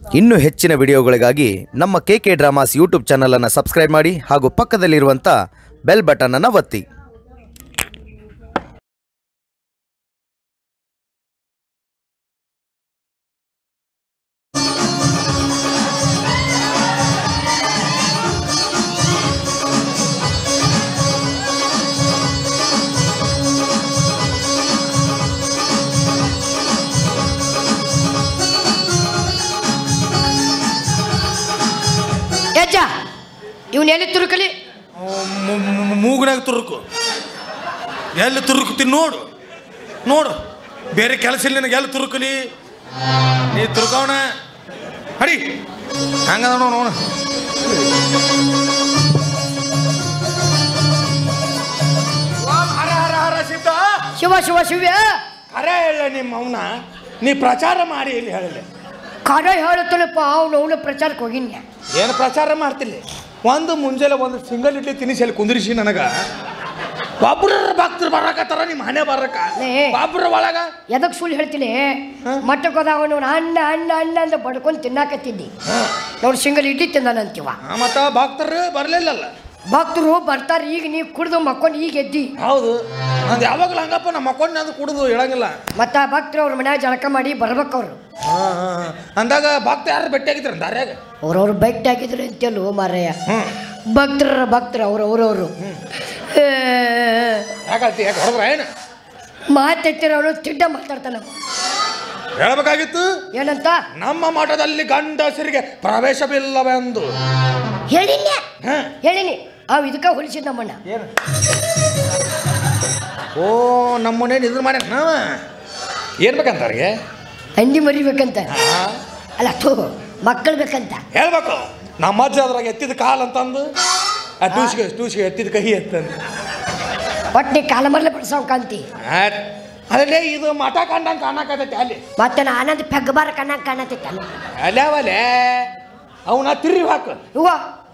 ಇನ್ನೂ ಹೆಚ್ಚಿನ ವಿಡಿಯೋಗಳಿಗಾಗಿ ನಮ್ಮ ಕೆ ಕೆ ಡ್ರಾಮಾಸ್ ಯೂಟ್ಯೂಬ್ ಚಾನಲನ್ನು ಸಬ್ಸ್ಕ್ರೈಬ್ ಮಾಡಿ ಹಾಗೂ ಪಕ್ಕದಲ್ಲಿರುವಂಥ ಬೆಲ್ ಬಟನನ್ನು ಒತ್ತಿ ಯಜ್ಜ ಇವನ್ ಎಲ್ಲಿ ತುರುಕಲಿ ಮೂಗಿನಾಗ ತುರುಕು ಎಲ್ಲಿ ತುರುಕ್ತೀನಿ ನೋಡು ನೋಡು ಬೇರೆ ಕೆಲಸ ಇಲ್ಲ ನಿನಗೆ ಎಲ್ಲಿ ತುರುಕಲಿ ನೀ ತುರುಕವಣ ಹಡಿ ಹಂಗದ ನೋಡು ನೋಡು ಹರ ಹರ ಹರ ಸಿದ್ಧ ಶಿವ ಶಿವ ಶಿವ್ಯ ಅರೆ ಹೇಳ ನಿಮ್ಮ ಅವನ ನೀ ಪ್ರಚಾರ ಮಾಡಿ ಇಲ್ಲಿ ಹೇಳಲಿ ಕಡ ಹೇಳುತ್ತಲಪ್ಪ ಅವನು ಅವನು ಪ್ರಚಾರಕ್ಕೆ ಹೋಗಿನ್ಯ ಏನು ಪ್ರಚಾರ ಮಾಡ್ತಿಲ್ಲ ಒಂದು ಮುಂಜಾನೆ ಒಂದು ಸಿಂಗಲ್ ಇಡ್ಲಿ ತಿನಿಸಿ ಅಲ್ಲಿ ಕುಂದಿರಿಸಿ ನನಗ ಒಬ್ರ ಭಕ್ತರು ಬರಕತ್ತಾರ ನಿಮ್ಮ ಮನೆ ಬರಕ ಲೇ. ಒಬ್ರ ಒಳಗ ಎದಕ್ ಸುಳ್ಳು ಹೇಳ್ತೀನಿ ಮಟ್ಟಕ್ಕೆ ಹೋದಾಗ ಅವನು ಅಣ್ಣ ಅಣ್ಣ ಅಣ್ಣ ಅಂತ ಬಡ್ಕೊಂಡು ತಿನ್ನಾಕತ್ತಿದ್ದಿ ನೋಡು ಸಿಂಗಲ್ ಇಡ್ಲಿ ತಿಂದಾನಂತೀವ ಆ, ಮತ್ತ ಭಕ್ತರು ಬರ್ಲಿಲ್ಲಲ್ಲ ಭಕ್ತರು ಬರ್ತಾರೆ ಈಗ ನೀವು ಕುಡ್ದು ಮಕ್ಕೊಂಡು ಈಗ ಎದ್ದಿ ಹೌದು ನಂದು ಯಾವಾಗಲೂ ಹಂಗಪ್ಪ ನಮ್ಮ ಮಕ್ಕೊಂಡು ನಂದು ಕುಡಿದು ಹೇಳಂಗಿಲ್ಲ ಮತ್ತು ಆ ಭಕ್ತರು ಅವ್ರ ಮನ್ಯಾಗ ಜಳಕ ಮಾಡಿ ಬರ್ಬೇಕು ಅವರು ಹಾ, ಹಾ, ಹಾ. ಅಂದಾಗ ಭಕ್ತ ಯಾರು ಭೇಟಿ ಆಗಿದ್ರ ದಾರ್ಯಾಗ ಅವ್ರವ್ರು ಬೈಕ್ ಹಾಕಿದ್ರು ಅಂತೇಳು ಮಾರಯ್ಯ ಹ್ಮ್ ಭಕ್ತರ ಭಕ್ತರು ಅವ್ರು ಅವ್ರವ್ರು ಯಾಕಲ್ತಿ ಯಾಕೆ ಹೊಡೆದ್ರ ಏನು ಮಾತೆತ್ತಿರೋನು ತಿಡ್ಡ ಮಾತಾಡ್ತಾನ ಹೇಳ್ಬೇಕಾಗಿತ್ತು ಏನಂತ ನಮ್ಮ ಮಠದಲ್ಲಿ ಗಂಡಸರಿಗೆ ಪ್ರವೇಶವಿಲ್ಲವೆಂದು ಹೇಳಿನ್ಯ ಹಾ ಹೇಳಿನಿ ಅವ್ ಇದಕ್ಕ ಹೊಲಿಸಿದ್ ನಮ್ಮಣ್ಣ ಏನು ಓ ನಮ್ಮ ಮನೇಲಿ ಇದ್ರ ಮಾಡ್ಯಾನ ನಾವ ಏನ್ ಬೇಕಂತಾರಿಗೆ ಹಂದಿ ಮರಿಬೇಕಂತ ಅಲ್ಲ ಥೂ ಮಕ್ಕಳು ಬೇಕಂತ ಹೇಳ್ಬೇಕು ನಮ್ಮ ಅಜ್ಜ ಅದ್ರಾಗ ಎತ್ತಿದ ಕಾಲ್ ಅಂತಂದು ಆ ಟೂಸ್ಗೆ ಟೂಸ್ಗೆ ಎತ್ತಿದ ಕಹಿ ಅಂತಂದು ಒಟ್ನಿ ಕಾಲ ಮರ್ಲೆ ಬಿಡ್ಸವ್ ಕಾಂತಿ ಆಯ್ತ್. ಅಲ್ಲೇ ಇದು ಮಠ ಕಂಡಂಗೆ ಕಾಣಕತ್ತೈತಿ ಅಲ್ಲಿ ಮತ್ತೆ ಆನಂದ್ ಪೆಗ್ಬಾರ ಕಣ್ಣಾಗ ಕಾಣತಿತ್ತ ಅಲ್ಲೇ ಅವಲ್ಲೇ ಅವನ ತಿರ್ರಿ ಹಾಕು ಹೂವ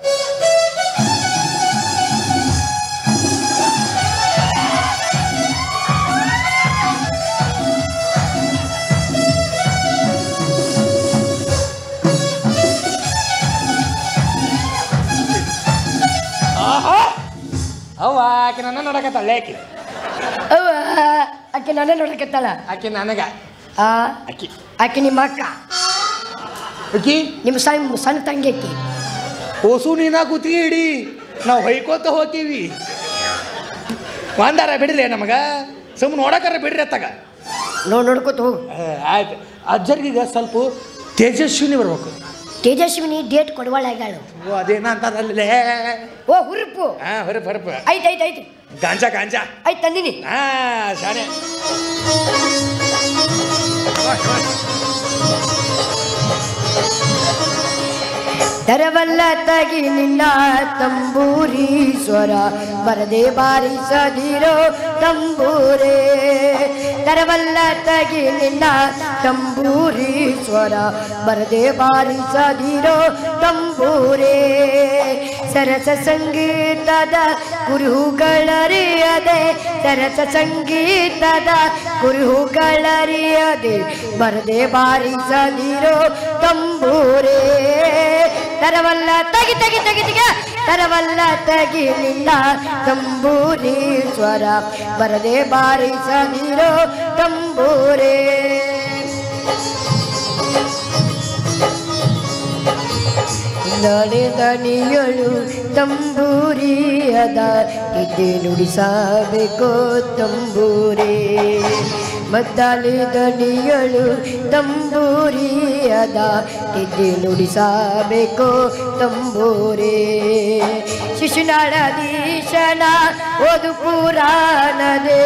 ಆಹಾ ಅವ ಆಕೆ ನನ್ನ ನೋಡಕತ್ತಾಳೆ ಆಕಿ ಅವ್ವ ಆಕೆ ನನ್ನ ನೋಡಕತ್ತಾಳ ಆಕೆ ನನಗ ಆ ಆಕಿ ಆಕೆ ನಿಮ್ಮ ಅಕ್ಕ ಆಕಿ ನಿಮ್ಮ ಸಣ್ಣ ಸಣ್ಣ ತಂಗಿ ಆಕಿ ಹೊಸು ನೀನ ಕೂತಿ ಹಿಡಿ ನಾವು ಹೊಯ್ಕೋತ ಹೋಗ್ತೀವಿ ಒಂದಾರ ಬಿಡ್ರಿ ನಮಗ ಸುಮ್ಮನೆ ನೋಡಕ್ಕಾರ ಬಿಡ್ರಿ ಅತ್ತಾಗ ನೋಡ್ ನೋಡ್ಕೋತ ಹೋಗು ಆಯ್ತು ಅಜ್ಜರಿಗೆ ಸ್ವಲ್ಪ ತೇಜಸ್ವಿನಿ ಬರ್ಬೇಕು ತೇಜಸ್ವಿನಿ ಡೇಟ್ ಕೊಡುವಳಾಗ್ಯಾಳು ಓ ಅದೇನ ಅಂತಾರಲ್ಲೇ ಓ ಹುರುಪು ಹಾ ಹೊರಪ್ ಹೊರಪ್ ಐತ್ ಐತ್ ಐತ್ ಗಾಂಜಾ ಗಾಂಜಾ ಐತ್ ತಂದಿನಿ ಹಾ ಶಾನೆ ತರವಲ್ಲ ತಗಿ ನಿನ್ನ ತಂಬೂರಿ ಸ್ವರ ಬರದೆ ಬಾರಿಸದಿರೋ ತಂಬೂರೇ ತರವಲ್ಲ ತಗಿ ನಿನ್ನ ತಂಬೂರಿ ಸ್ವರ ಬರದೆ ಬಾರಿಸದಿರೋ ತಂಬೂರೇ ಸರಸ ಸಂಗೀತದ ಕುರುಹುಗಳರಿಯದೆ ಸರಸ ಸಂಗೀತದ ಕುರುಹುಗಳರಿಯದೆ ಬರದೆ ಬಾರಿಸದಿರೋ ತಂಬೂರೇ ತರವಲ್ಲ ತಗಿ ತಗಿ ತಗಿ ತಗ ತರವಲ್ಲ ತಗಿ ನಿನ್ನ ತಂಬೂರಿ ಸ್ವರ ಬರದೆ ಬಾರಿಸದಿರೋ ತಂಬೂರೇ ನಡೆ ದಣಿಯಳು ತಂಬೂರಿಯದ ಇದ್ದೆ ನುಡಿಸಬೇಕು ತಂಬೂರೇ ಮದ್ದಾಲಿ ದಣಿಯಳು ತಂಬೂರಿಯದ ಇದ್ದೆ ನುಡಿಸಬೇಕು ತಂಬೂರೇ ಶಿಶುನಾಳದೀಶನ ಓದು ಪುರಾಣದೇ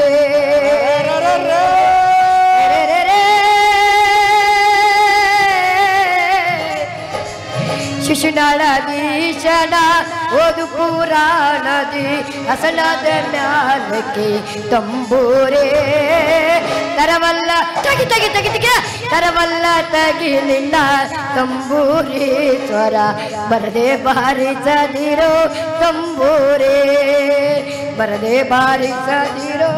ಶಿಶುನಾಳದೀಶನ ಓದು ಪುರಾಣದಿ ಹಸನಾದ ಜ್ಞಾನಕ್ಕೆ ತಂಬೂರೇ ತರವಲ್ಲ ತಗಿ ತಗಿ ತಗಿ ತಗಿ ತರವಲ್ಲ ತಗಿ ನಿನ್ನ ತಂಬೂರಿ ಸ್ವರ ಬರದೆ ಬಾರಿಸದಿರೋ ತಂಬೂರೇ ಬರದೆ ಬಾರಿಸದಿರೋ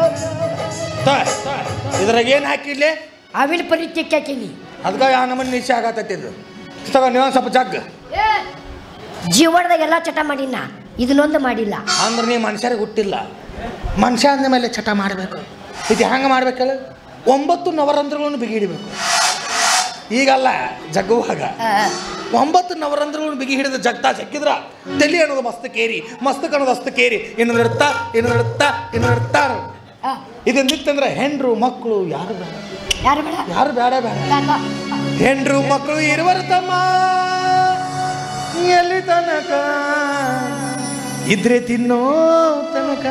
ಇದ್ರಾಗ ಏನು ಹಾಕಿಡ್ಲಿ ಅವಿನ ಪರಿಚಯಕ್ಕೆ ಹಾಕಿನಿ ಅದಕ್ಕೆ ಯಾವ ನಮ್ಮನ್ನ ನಿಶ್ಚಯ ಆಗತ್ತೈತಿ ಇದು ತಗೋ ನೀವೊಂದು ಸ್ವಲ್ಪ ಜಗ್ ಜೀವನದಾಗ ಎಲ್ಲ ಚಟ ಮಾಡಿನ ಇದನ್ನೊಂದು ಮಾಡಿಲ್ಲ ಅಂದ್ರೆ ನೀ ಮನುಷ್ಯರಿಗೆ ಹುಟ್ಟಿಲ್ಲ ಮನುಷ್ಯ ಅಂದ ಮೇಲೆ ಚಟ ಮಾಡಬೇಕು ಇದು ಹೆಂಗೆ ಮಾಡ್ಬೇಕಲ್ಲ ಒಂಬತ್ತು ನವರಂಧ್ರಗಳನ್ನು ಬಿಗಿ ಹಿಡಿಬೇಕು ಈಗಲ್ಲ ಜಗ್ಗುವಾಗ ಒಂಬತ್ತು ನವರಂಧ್ರಗಳನ್ನು ಬಿಗಿ ಹಿಡಿದು ಜಗ್ತಾ ಜಗ್ಗಿದ್ರ ತಲೆ ಅನ್ನೋದು ಮಸ್ತಕೇರಿ ಮಸ್ತಕ ಅನ್ನೋದು ಹಸ್ತಕೇರಿ ಇನ್ನು ನಡ್ತಾ ಇನ್ನು ನಡ್ತಾ ಇನ್ನು ನಡ್ತಾ ಆ, ಇದನ್ನಿತ್ತಂದ್ರೆ ಹೆಂಡ್ರು ಮಕ್ಕಳು ಯಾರು ಬೇಡ ಯಾರು ಬೇಡ ಯಾರು ಬೇಡ ಬೇಡ ಅಲ್ಲ. ಹೆಂಡ್ರು ಮಕ್ಕಳು ಇರುವರು ತಮ್ಮ ಎಲ್ಲಿ ತನಕ ಇದ್ರೆ ತಿನ್ನೋ ತನಕ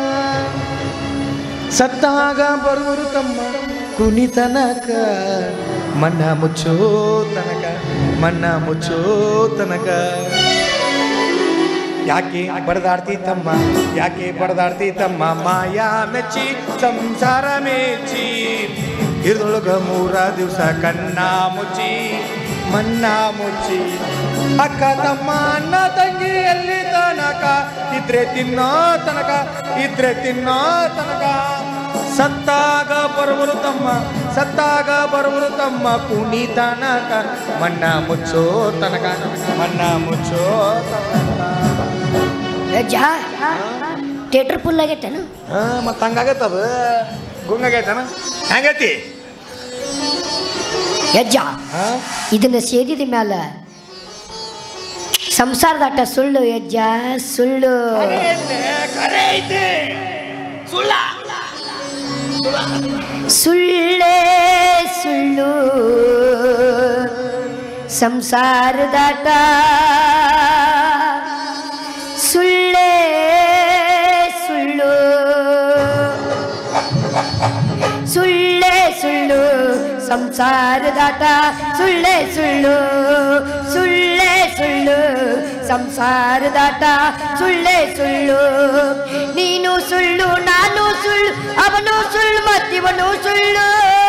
ಸತ್ತಾಗ ಬರುವರು ತಮ್ಮ ಕುನಿ ತನಕ ಮನ್ನ ಮುಚ್ಚೋ ತನಕ ಮನ್ನ ಮುಚ್ಚೋ ತನಕ ಯಾಕೆ ಬಡದಾಡ್ತಿ ತಮ್ಮ ಯಾಕೆ ಬಡದಾಡ್ತಿ ತಮ್ಮ ಮಾಯಾ ಮೆಚ್ಚಿ ಸಂಸಾರ ಮೆಚ್ಚಿ ಇರ್ದೊಳಗ ಮೂರ ದಿವಸ ಕಣ್ಣ ಮುಚ್ಚಿ ಮನ್ನ ಮುಚ್ಚಿ ಅಕ್ಕ ತಮ್ಮ ಅಣ್ಣ ತಂಗಿ ಎಲ್ಲಿ ತನಕ ಇದ್ರೆ ತಿನ್ನೋ ತನಕ ಇದ್ರೆ ತಿನ್ನೋ ತನಕ ಸತ್ತಾಗ ಬರುವರು ತಮ್ಮ ಸತ್ತಾಗ ಬರುವರು ತಮ್ಮ ಕುಣಿ ತನಕ ಮಣ್ಣ ಮುಚ್ಚೋ ತನಕ ಮಣ್ಣ ಮುಚ್ಚೋ ತನಕ ಅಜ್ಜ ಥಿಯೇಟರ್ ಫುಲ್ ಆಗೈತೇನು ಹಾ ಮತ್ತೆ ಹಂಗಾಗತ್ತ ಅದು ಗುಂಗಾಗೈತನ ಹೆಂಗೈತಿ ಯಜ್ಜ ಹಾ ಇದನ್ನ ಸೇದಿದ ಮ್ಯಾಲ ಸಂಸಾರದಾಟ ಸುಳ್ಳು ಯಜ್ಜ ಸುಳ್ಳು ಕರೆ ಐತಿ ಸುಳ್ಳ ಸುಳ್ಳೇ ಸುಳ್ಳು ಸಂಸಾರದಾಟ ಸುಳ್ಳೇ ಸುಳ್ಳು ಸುಳ್ಳೇ ಸುಳ್ಳು ಸಂಸಾರದಾಟ ಸುಳ್ಳೇ ಸುಳ್ಳು ಸುಳ್ಳೇ ಸುಳ್ಳು ಸಂಸಾರದಾಟ ಸುಳ್ಳೇ ಸುಳ್ಳು ನೀನು ಸುಳ್ಳು ನಾನು ಸುಳ್ಳು ಅವನು ಸುಳ್ಳು ಮತ್ತಿವನು ಸುಳ್ಳು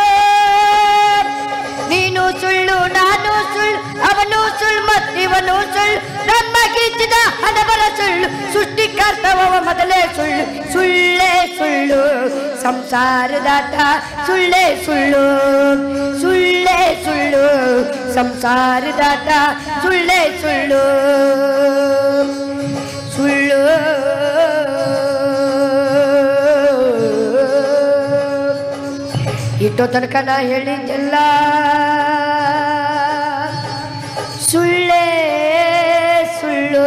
ನೀನು ಸುಳ್ಳು ನಾನು ಸುಳ್ಳು ಅವನು ಸುಳ್ಳು ಮತ್ತಿವನು ಸುಳ್ಳು ನಮ್ಮ ಕಿಚ್ಚಿದ ಹಣಬರ ಸುಳ್ಳು ಸೃಷ್ಟಿಕರ್ತವ ಮೊದಲೇ ಸುಳ್ಳು ಸುಳ್ಳೇ ಸುಳ್ಳು ಸಂಸಾರದಾಟ ಸುಳ್ಳೇ ಸುಳ್ಳು ಸುಳ್ಳೇ ಸುಳ್ಳು ಸಂಸಾರದಾಟ ಸುಳ್ಳೇ ಸುಳ್ಳು ಸುಳ್ಳು ಇಟ್ಟೋ ತನಕ ನಾ ಹೇಳಿದ್ದೆಲ್ಲ ಸುಳ್ಳೇ ಸುಳ್ಳು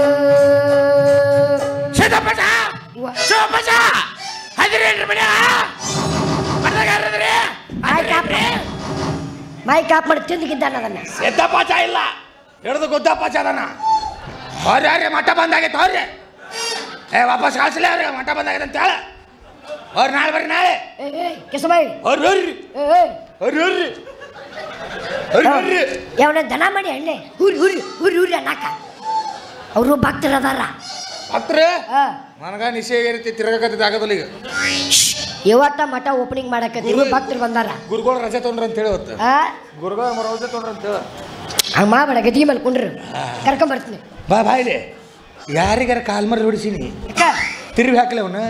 ಶತಪಟ ವ- ಶೋಪಟ ಹದಿರೇನ್ರಿ ಮನೆ ಬರ್ದಾಗಾರದ್ರಿ ಮೈಕ್ ಆಫ್ ಮಾಡು. ಮೈಕ್ ಆಫ್ ಮಾಡಿ ತಿಂದಿಗಿದ್ದಾನ ಅದನ್ನ ಎದ್ದಪಾಚ ಇಲ್ಲ ಹಿಡಿದು ಗುದ್ದಪಾಚ ಅದನ್ನ ಅವ್ರ್ಯಾರೆ ಮಠ ಬಂದಾಗೈತೆ ಅವ್ರೆ ಏ ವಾಪಸ್ ಕಳಿಸ್ಲಿ ಅವ್ರಿಗೆ ಮಠ ಬಂದಾಗೈತೆ ಅಂತ ಹೇಳ ಅವ್ರು ನಾಳೆ ಬರ್ರಿ ನಾಳೆ ಕಿಸಬಾಯಿ ಅವ್ರು ಬರ್ರಿ ಅವ್ರು ಬರ್ರಿ ಅವ್ರು ಬರ್ರಿ ಯಾವನ ದನ ಮಾಡಿ ಹಣ್ಣೆ ಹುರಿ ಹುರಿ ಹುರಿ ಹುರಿ ಅನ್ನಕ ಅವರು ಭಕ್ತರು ಅದಾರ ಹತ್ರ ಆ, ನನಗ ನಿಷೇಧ ತಿರ್ಗಕತ್ತಿದ್ದು ಆಗೋದಿಲ್ಲ ಈಗ ಇವತ್ತ ಮಠ ಓಪನಿಂಗ್ ಮಾಡಕತ್ತೀವಿ ಭಕ್ತರು ಬಂದಾರ ಗುರುಗಳು ರಜೆ ತೊಗೊಂಡ್ರ ಅಂತ ಹೇಳಿ ಹೊತ್ತು ಆ ಗುರುಗಳು ಮರ ರಜೆ ತೊಗೊಂಡ್ರ ಅಂತ ಹೇಳ ಹಂಗೆ ಮಾಡಬೇಡ ಗದಿ ಮೇಲೆ ಕುಂಡ್ರು ಕರ್ಕೊಂಬರ್ತೀನಿ ಬಾ ಬಾಯ್ಲೆ ಯಾರಿಗಾರ ಕಾಲ್ ಮರಿ ಹೊಡಿಸೀನಿ ಅಕ್ಕ ತಿರುವಿ ಹಾಕ್ಲಿ ಅವನ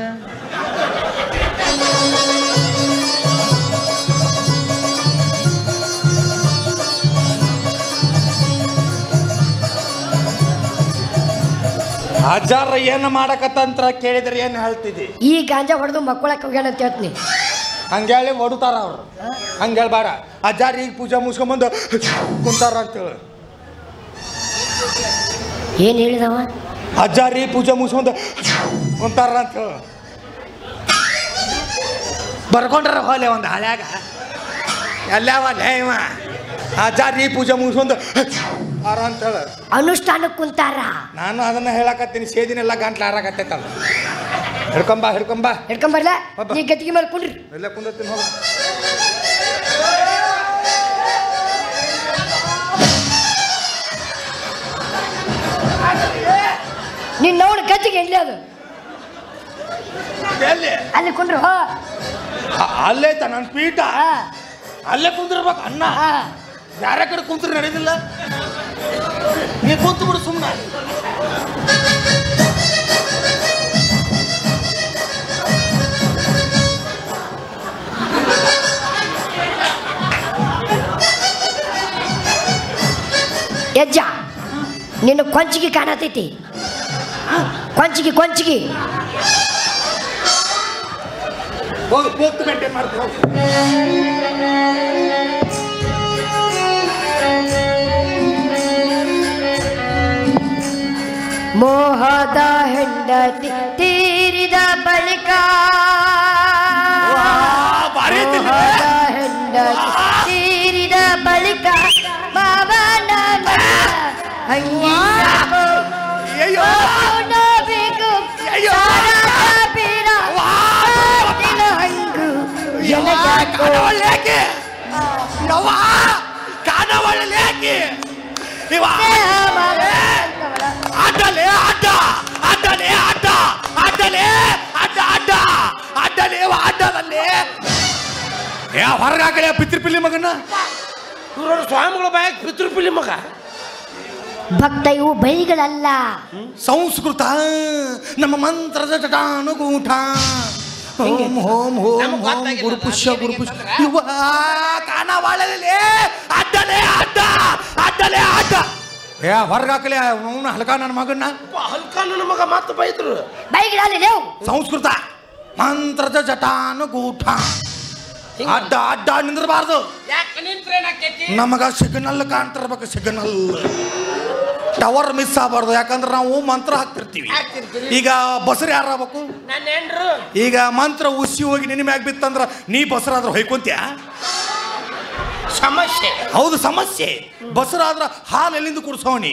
ಅಜ್ಜಾರ ಏನು ಮಾಡಕತ್ತಂತ್ರ ಕೇಳಿದ್ರೆ ಏನು ಹೇಳ್ತಿದ್ದಿ ಈ ಗಾಂಜಾ ಹೊಡೆದು ಮಕ್ಕಳಕ್ಕೆ ಹೋಗ್ಯಾನ ಅಂತ ಹೇಳ್ತೀನಿ ಹಂಗೇಳಿ ಹೊಡುತ್ತಾರ ಅವ್ರು ಹಂಗೇಳಿ ಬೇಡ ಅಜ್ಜಾರ ಈಗ ಪೂಜೆ ಮುಗಿಸ್ಕೊಂಬಂದು ಕುಂತಾರ ಅಂತೇಳಿ ಏನು ಹೇಳಿದವ ಅಜ್ಜಾರಿ ಪೂಜೆ ಮುಗಿಸ್ಕೊಂಡು ಕುಂತಾರ ಅಂತೇಳಿ ಬರ್ಕೊಂಡ್ರ ಹೋಲೆ ಒಂದು ಹಳ್ಯಾಗ ಎಲ್ಲವ ಇವ ಅಜ್ಜಾರಿ ಪೂಜೆ ಮುಗಿಸ್ಕೊಂಡು ಆರ ಅಂತೇಳಿ ಅನುಷ್ಠಾನಕ್ಕೆ ಕುಂತಾರ ನಾನು ಅದನ್ನ ಹೇಳಕತ್ತೀನಿ ಸೇದಿನೆಲ್ಲ ಗಂಟ್ಲು ಆರಾಕತ್ತೈತಲ್ಲ ಹಿಡ್ಕೊಂಬ ಹಿಡ್ಕೊಂಬ ಹಿಡ್ಕೊಂಬರ್ಲ ಬಾಬಾ. ನೀ ಗತಿಗೆ ಮೇಲೆ ಕುಂಡ್ರಿ ಎಲ್ಲ ಕುಂದತ್ತೀನಿ ಹೋಗ ನೀನು ನೋಡಿ ಗತಿಗೆ ಎಲ್ಲಿ ಅದು ಎಲ್ಲಿ ಅಲ್ಲಿ ಕುಂಡ್ರು ಹೋ ಅ- ಅಲ್ಲೇ ಐತ ನನ್ನ ಪೀಠ ಆ, ಅಲ್ಲೇ ಕುಂದಿರ್ಬೇಕು ಅನ್ನ ಆ. ಯಾರ ಕಡೆ ಕುಂತ್ರೆ ನಡೆದಿಲ್ಲ ನೀ ಕುಂತು ಬಿಡು ಸುಮ್ಮನೆ ಯಜ್ಜ ನಿನ್ನ ಕೊಂಚಿಗೆ ಕಾಣತೈತಿ ಕೊಂಚಿಗೆ ಕೊಂಚಿಗೆ ಹೋಗಿ ಹೋಗ್ತು ಮೇಂಟೈನ್ ಮಾಡ್ಕೊ ಮೋಹದ ಹೆಂಡತಿ ತೀರಿದ ಬಳಿಕ ಭಾರಿ ಐತಿ ಇಲ್ಲಿ. ಮೋಹದ ಹೆಂಡತಿ ತೀರಿದ ಬಳಿಕ ಮಾವನ ಮಗ ಹಂಗಿಯಾಗೋ. ಅಯ್ಯೋ ನೋಬೇಕು ಅಯ್ಯೋ. ಸಾರಾದ ಬೀರ ಮಾತಿನ ಹಂಗು ಎನಗ್ಯಾಕೋ. ಕಾಣವಳ್ಳಿ ಯಾಕೆ ಯವ್ವ ಕಾಣವಳ್ಳಿ ಯಾಕೆ ಇವ ದೇಹ ಮಾವನವಳ. ಅಡ್ಡಲೆ ಅಡ್ಡ ಅಡ್ಡಲೆ ಅಡ್ಡ ಅಡ್ಡಲೆ ಅಡ್ಡ ಅಡ್ಡ ಅಡ್ಡಲೆ ಇವ ಅಡ್ಡದಲ್ಲಿ ಏ ಹೊರಗಾಕಡೆ ಪಿತೃಪಿಲ್ಲಿ ಮಗನ ಇವ್ರವ್ರ ಸ್ವಾಮಿಗಳ ಬಾಯಾಗ ಪಿತೃಪಿಲಿ ಮಗ ಭಕ್ತ ಇವು ಬೈಗಳಲ್ಲ ಸಂಸ್ಕೃತ ನಮ್ಮ ಮಂತ್ರದ ಜಟಾನುಗೂಟ ಹೋಮ್ ಹೋಮ್ ಹೋಮ್ ನಮಗ್ ಹೋಮ್ ಗೊತ್ತಾಗಿಲ್ಲ, ಗುರುಪುಷ್ಯ ನಾವೇನಿಗೆ ಗುರುಪುಷ್ಯ ಅಂತಂದ್ರೆ? ಇವ ಕಾಣವಾಳಲೆ ಅಡ್ಡಲೆ ಅಡ್ಡ ಅಡ್ಡಲೆ ಅಡ್ಡ ಏ ಹೊರಗಾಕಲೆ ಅವನು ಹಲಕ ನನ್ನ ಮಗನ್ನ ಹಲ್ಕ ನನ್ನ ಮಗ ಮತ್ತೆ ಬೈದ್ರು ಬೈಗಳಲ್ಲ ನೀವು ಸಂಸ್ಕೃತ ಮಂತ್ರದ ಜಟಾನುಗೂಟ ಅಡ್ಡ ಅಡ್ಡ ನಿಂದ್ರಬಾರ್ದು ಯಾಕೆ ನಿಂತ್ರೆ ಏನಾಕೈತಿ ನಮಗ ಸಿಗ್ನಲ್ ಕಾಣ್ತಿರ್ಬೇಕು ಸಿಗ್ನಲ್ ಟವರ್ ಮಿಸ್ ಆಗಬಾರ್ದು ಯಾಕಂದ್ರೆ ನಾವು ಮಂತ್ರ ಹಾಕ್ತಿರ್ತೀವಿ ಹಾಕ್ತಿರ್ತೀರಿ. ಈಗ ಬಸರು ಯಾರು ಆಗ್ಬೇಕು ನನ್ನ ಹೆಂಡ್ರು ಈಗ ಮಂತ್ರ ಉಸಿ ಹೋಗಿ ನಿನ್ನ ಮ್ಯಾಗ ಬಿತ್ತಂದ್ರ ನೀ ಬಸರಾದ್ರ ಹೊಯ್ಕೊಂತ್ಯ ಸಮಸ್ಯೆ ಹೌದು ಸಮಸ್ಯೆ ಬಸರಾದ್ರ ಹಾಲು ಎಲ್ಲಿಂದ ಕುಡ್ಸೋಣಿ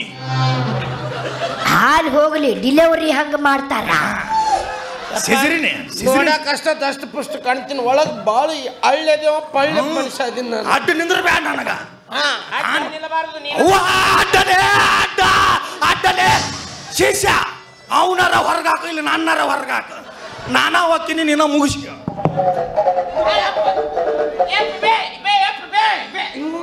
ಹಾಲು ಹೋಗ್ಲಿ ಡಿಲಿವರಿ ಹಂಗ ಮಾಡ್ತಾರ ಸಿಜರಿನೇ ನೋಡಕ್ ಅಷ್ಟ ದಷ್ಟ ಪುಷ್ಟ ಕಾಣ್ತೀನಿ ಒಳಗ್ ಬಾಳ ಹಳ್ಳೆದೇವ ಪಳ್ಳೆ ಮನುಷ್ಯ ಅದೀನಿ ನಾನು ಅಡ್ಡ ನಿಂದ್ರ ಬ್ಯಾಡ ನನಗ ಹಾ, ಅಡ್ಡ ನಿಲ್ಲಬಾರ್ದು ನೀನು. ಅವ್ವ, ಅಡ್ಡಲೆ ಅಡ್ಡ ಅಡ್ಡಲೆ ಶಿಷ್ಯ ಅವನಾರ ಹೊರಗಾಕ ಇಲ್ಲ ನನ್ನಾರ ಹೊರಗಾಕ ನಾನಾ ಹೋಗ್ತೀನಿ ನಿನ್ನ ಮುಗಿಸಿ ಎಪ್ ಬೇ, ಬೇ, ಎಪ್ ಬೇ, ಬೇ.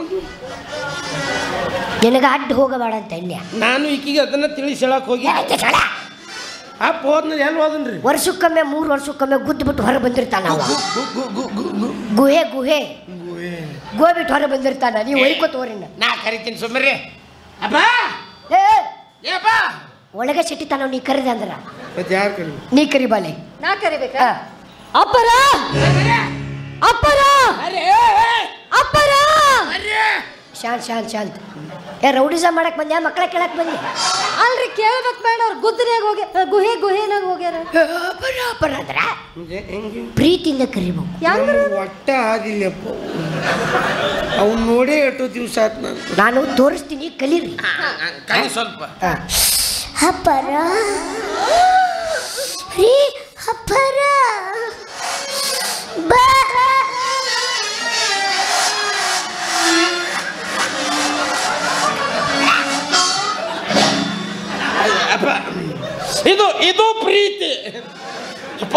ನಿನಗ ಅಡ್ಡ ಹೋಗಬೇಡ ಅಂತ ಅನ್ಯ ನಾನು ಈಕಿಗೆ ಅದನ್ನ ತಿಳಿಸಿ ಹೇಳಕ್ ಹೋಗಿ ಅಪ್ಪ ಹೋದ್ನ ಎಲ್ಲಿ ಹೋದನ್ರಿ ವರ್ಷಕ್ಕೊಮ್ಮೆ ಮೂರು ವರ್ಷಕ್ಕೊಮ್ಮೆ ಗುದ್ದು ಬಿಟ್ಟು ಹೊರ ಬಂದಿರ್ತಾನ ಅವ ಗುಹೆ ಗುಹೆ ಗೋ ಬಿಟ್ಟು ಹೊರ ಬಂದಿರ್ತಾನ ನೀವು ಒಯ್ಕೋತೋರಿ ನಾ ಕರಿತೀನಿ ಸುಮ್ಮನೆ ಅಪ್ಪ ಏಪ್ಪ ಒಳಗೆ ಸಿಟ್ಟಿತಾನ ನೀ ಕರೆದೆ ಅಂದ್ರ ಮತ್ತೆ ಯಾರು ಕರಿ ನೀ ಕರಿ ಬಾಲೆ ನಾ ಕರಿಬೇಕಾ ಅಪ್ಪರ ಅಪ್ಪರ ಅಪ್ಪರ ಶಾಂತ್ ಶಾಂತ್ ಶಾಂತ್ ಏ ರೌಡಿಸ ಮಾಡಕ್ ಬಂದ್ಯಾ ಮಕ್ಕಳ ಕೇಳಕ್ ಬಂದ್ಯಾ ಅಲ್ರಿ ಕೇಳ್ಬೇಕು ಬೇಡ ಅವ್ರು ಗುದ್ದನ್ಯಾಗ ಹೋಗಿ ಅ, ಗುಹೆ ಗುಹೆನಾಗ ಹೋಗ್ಯಾರ ಅಪರ ಅಪರ ಅಂದ್ರ ಹೆಂಗೆ ಪ್ರೀತಿಯಿಂದ ಕರಿಬೇಕು ಹೆಂಗ್ರ ಒಟ್ಟ ಆದಿಲ್ಲಪ್ಪ ಅವ್ನು ನೋಡೇ ಎಷ್ಟೋ ದಿವಸ ಆಯ್ತು ನಾನು ನಾನು ತೋರಿಸ್ತೀನಿ ಕಲೀರಿ ಕೈ ಸ್ವಲ್ಪ ಅಪ್ಪರ ರೀ ಅಪ್ಪರ ಬಾ ಅಪ್ಪ ಇದು ಇದು ಪ್ರೀತಿ ಅಪ್ಪ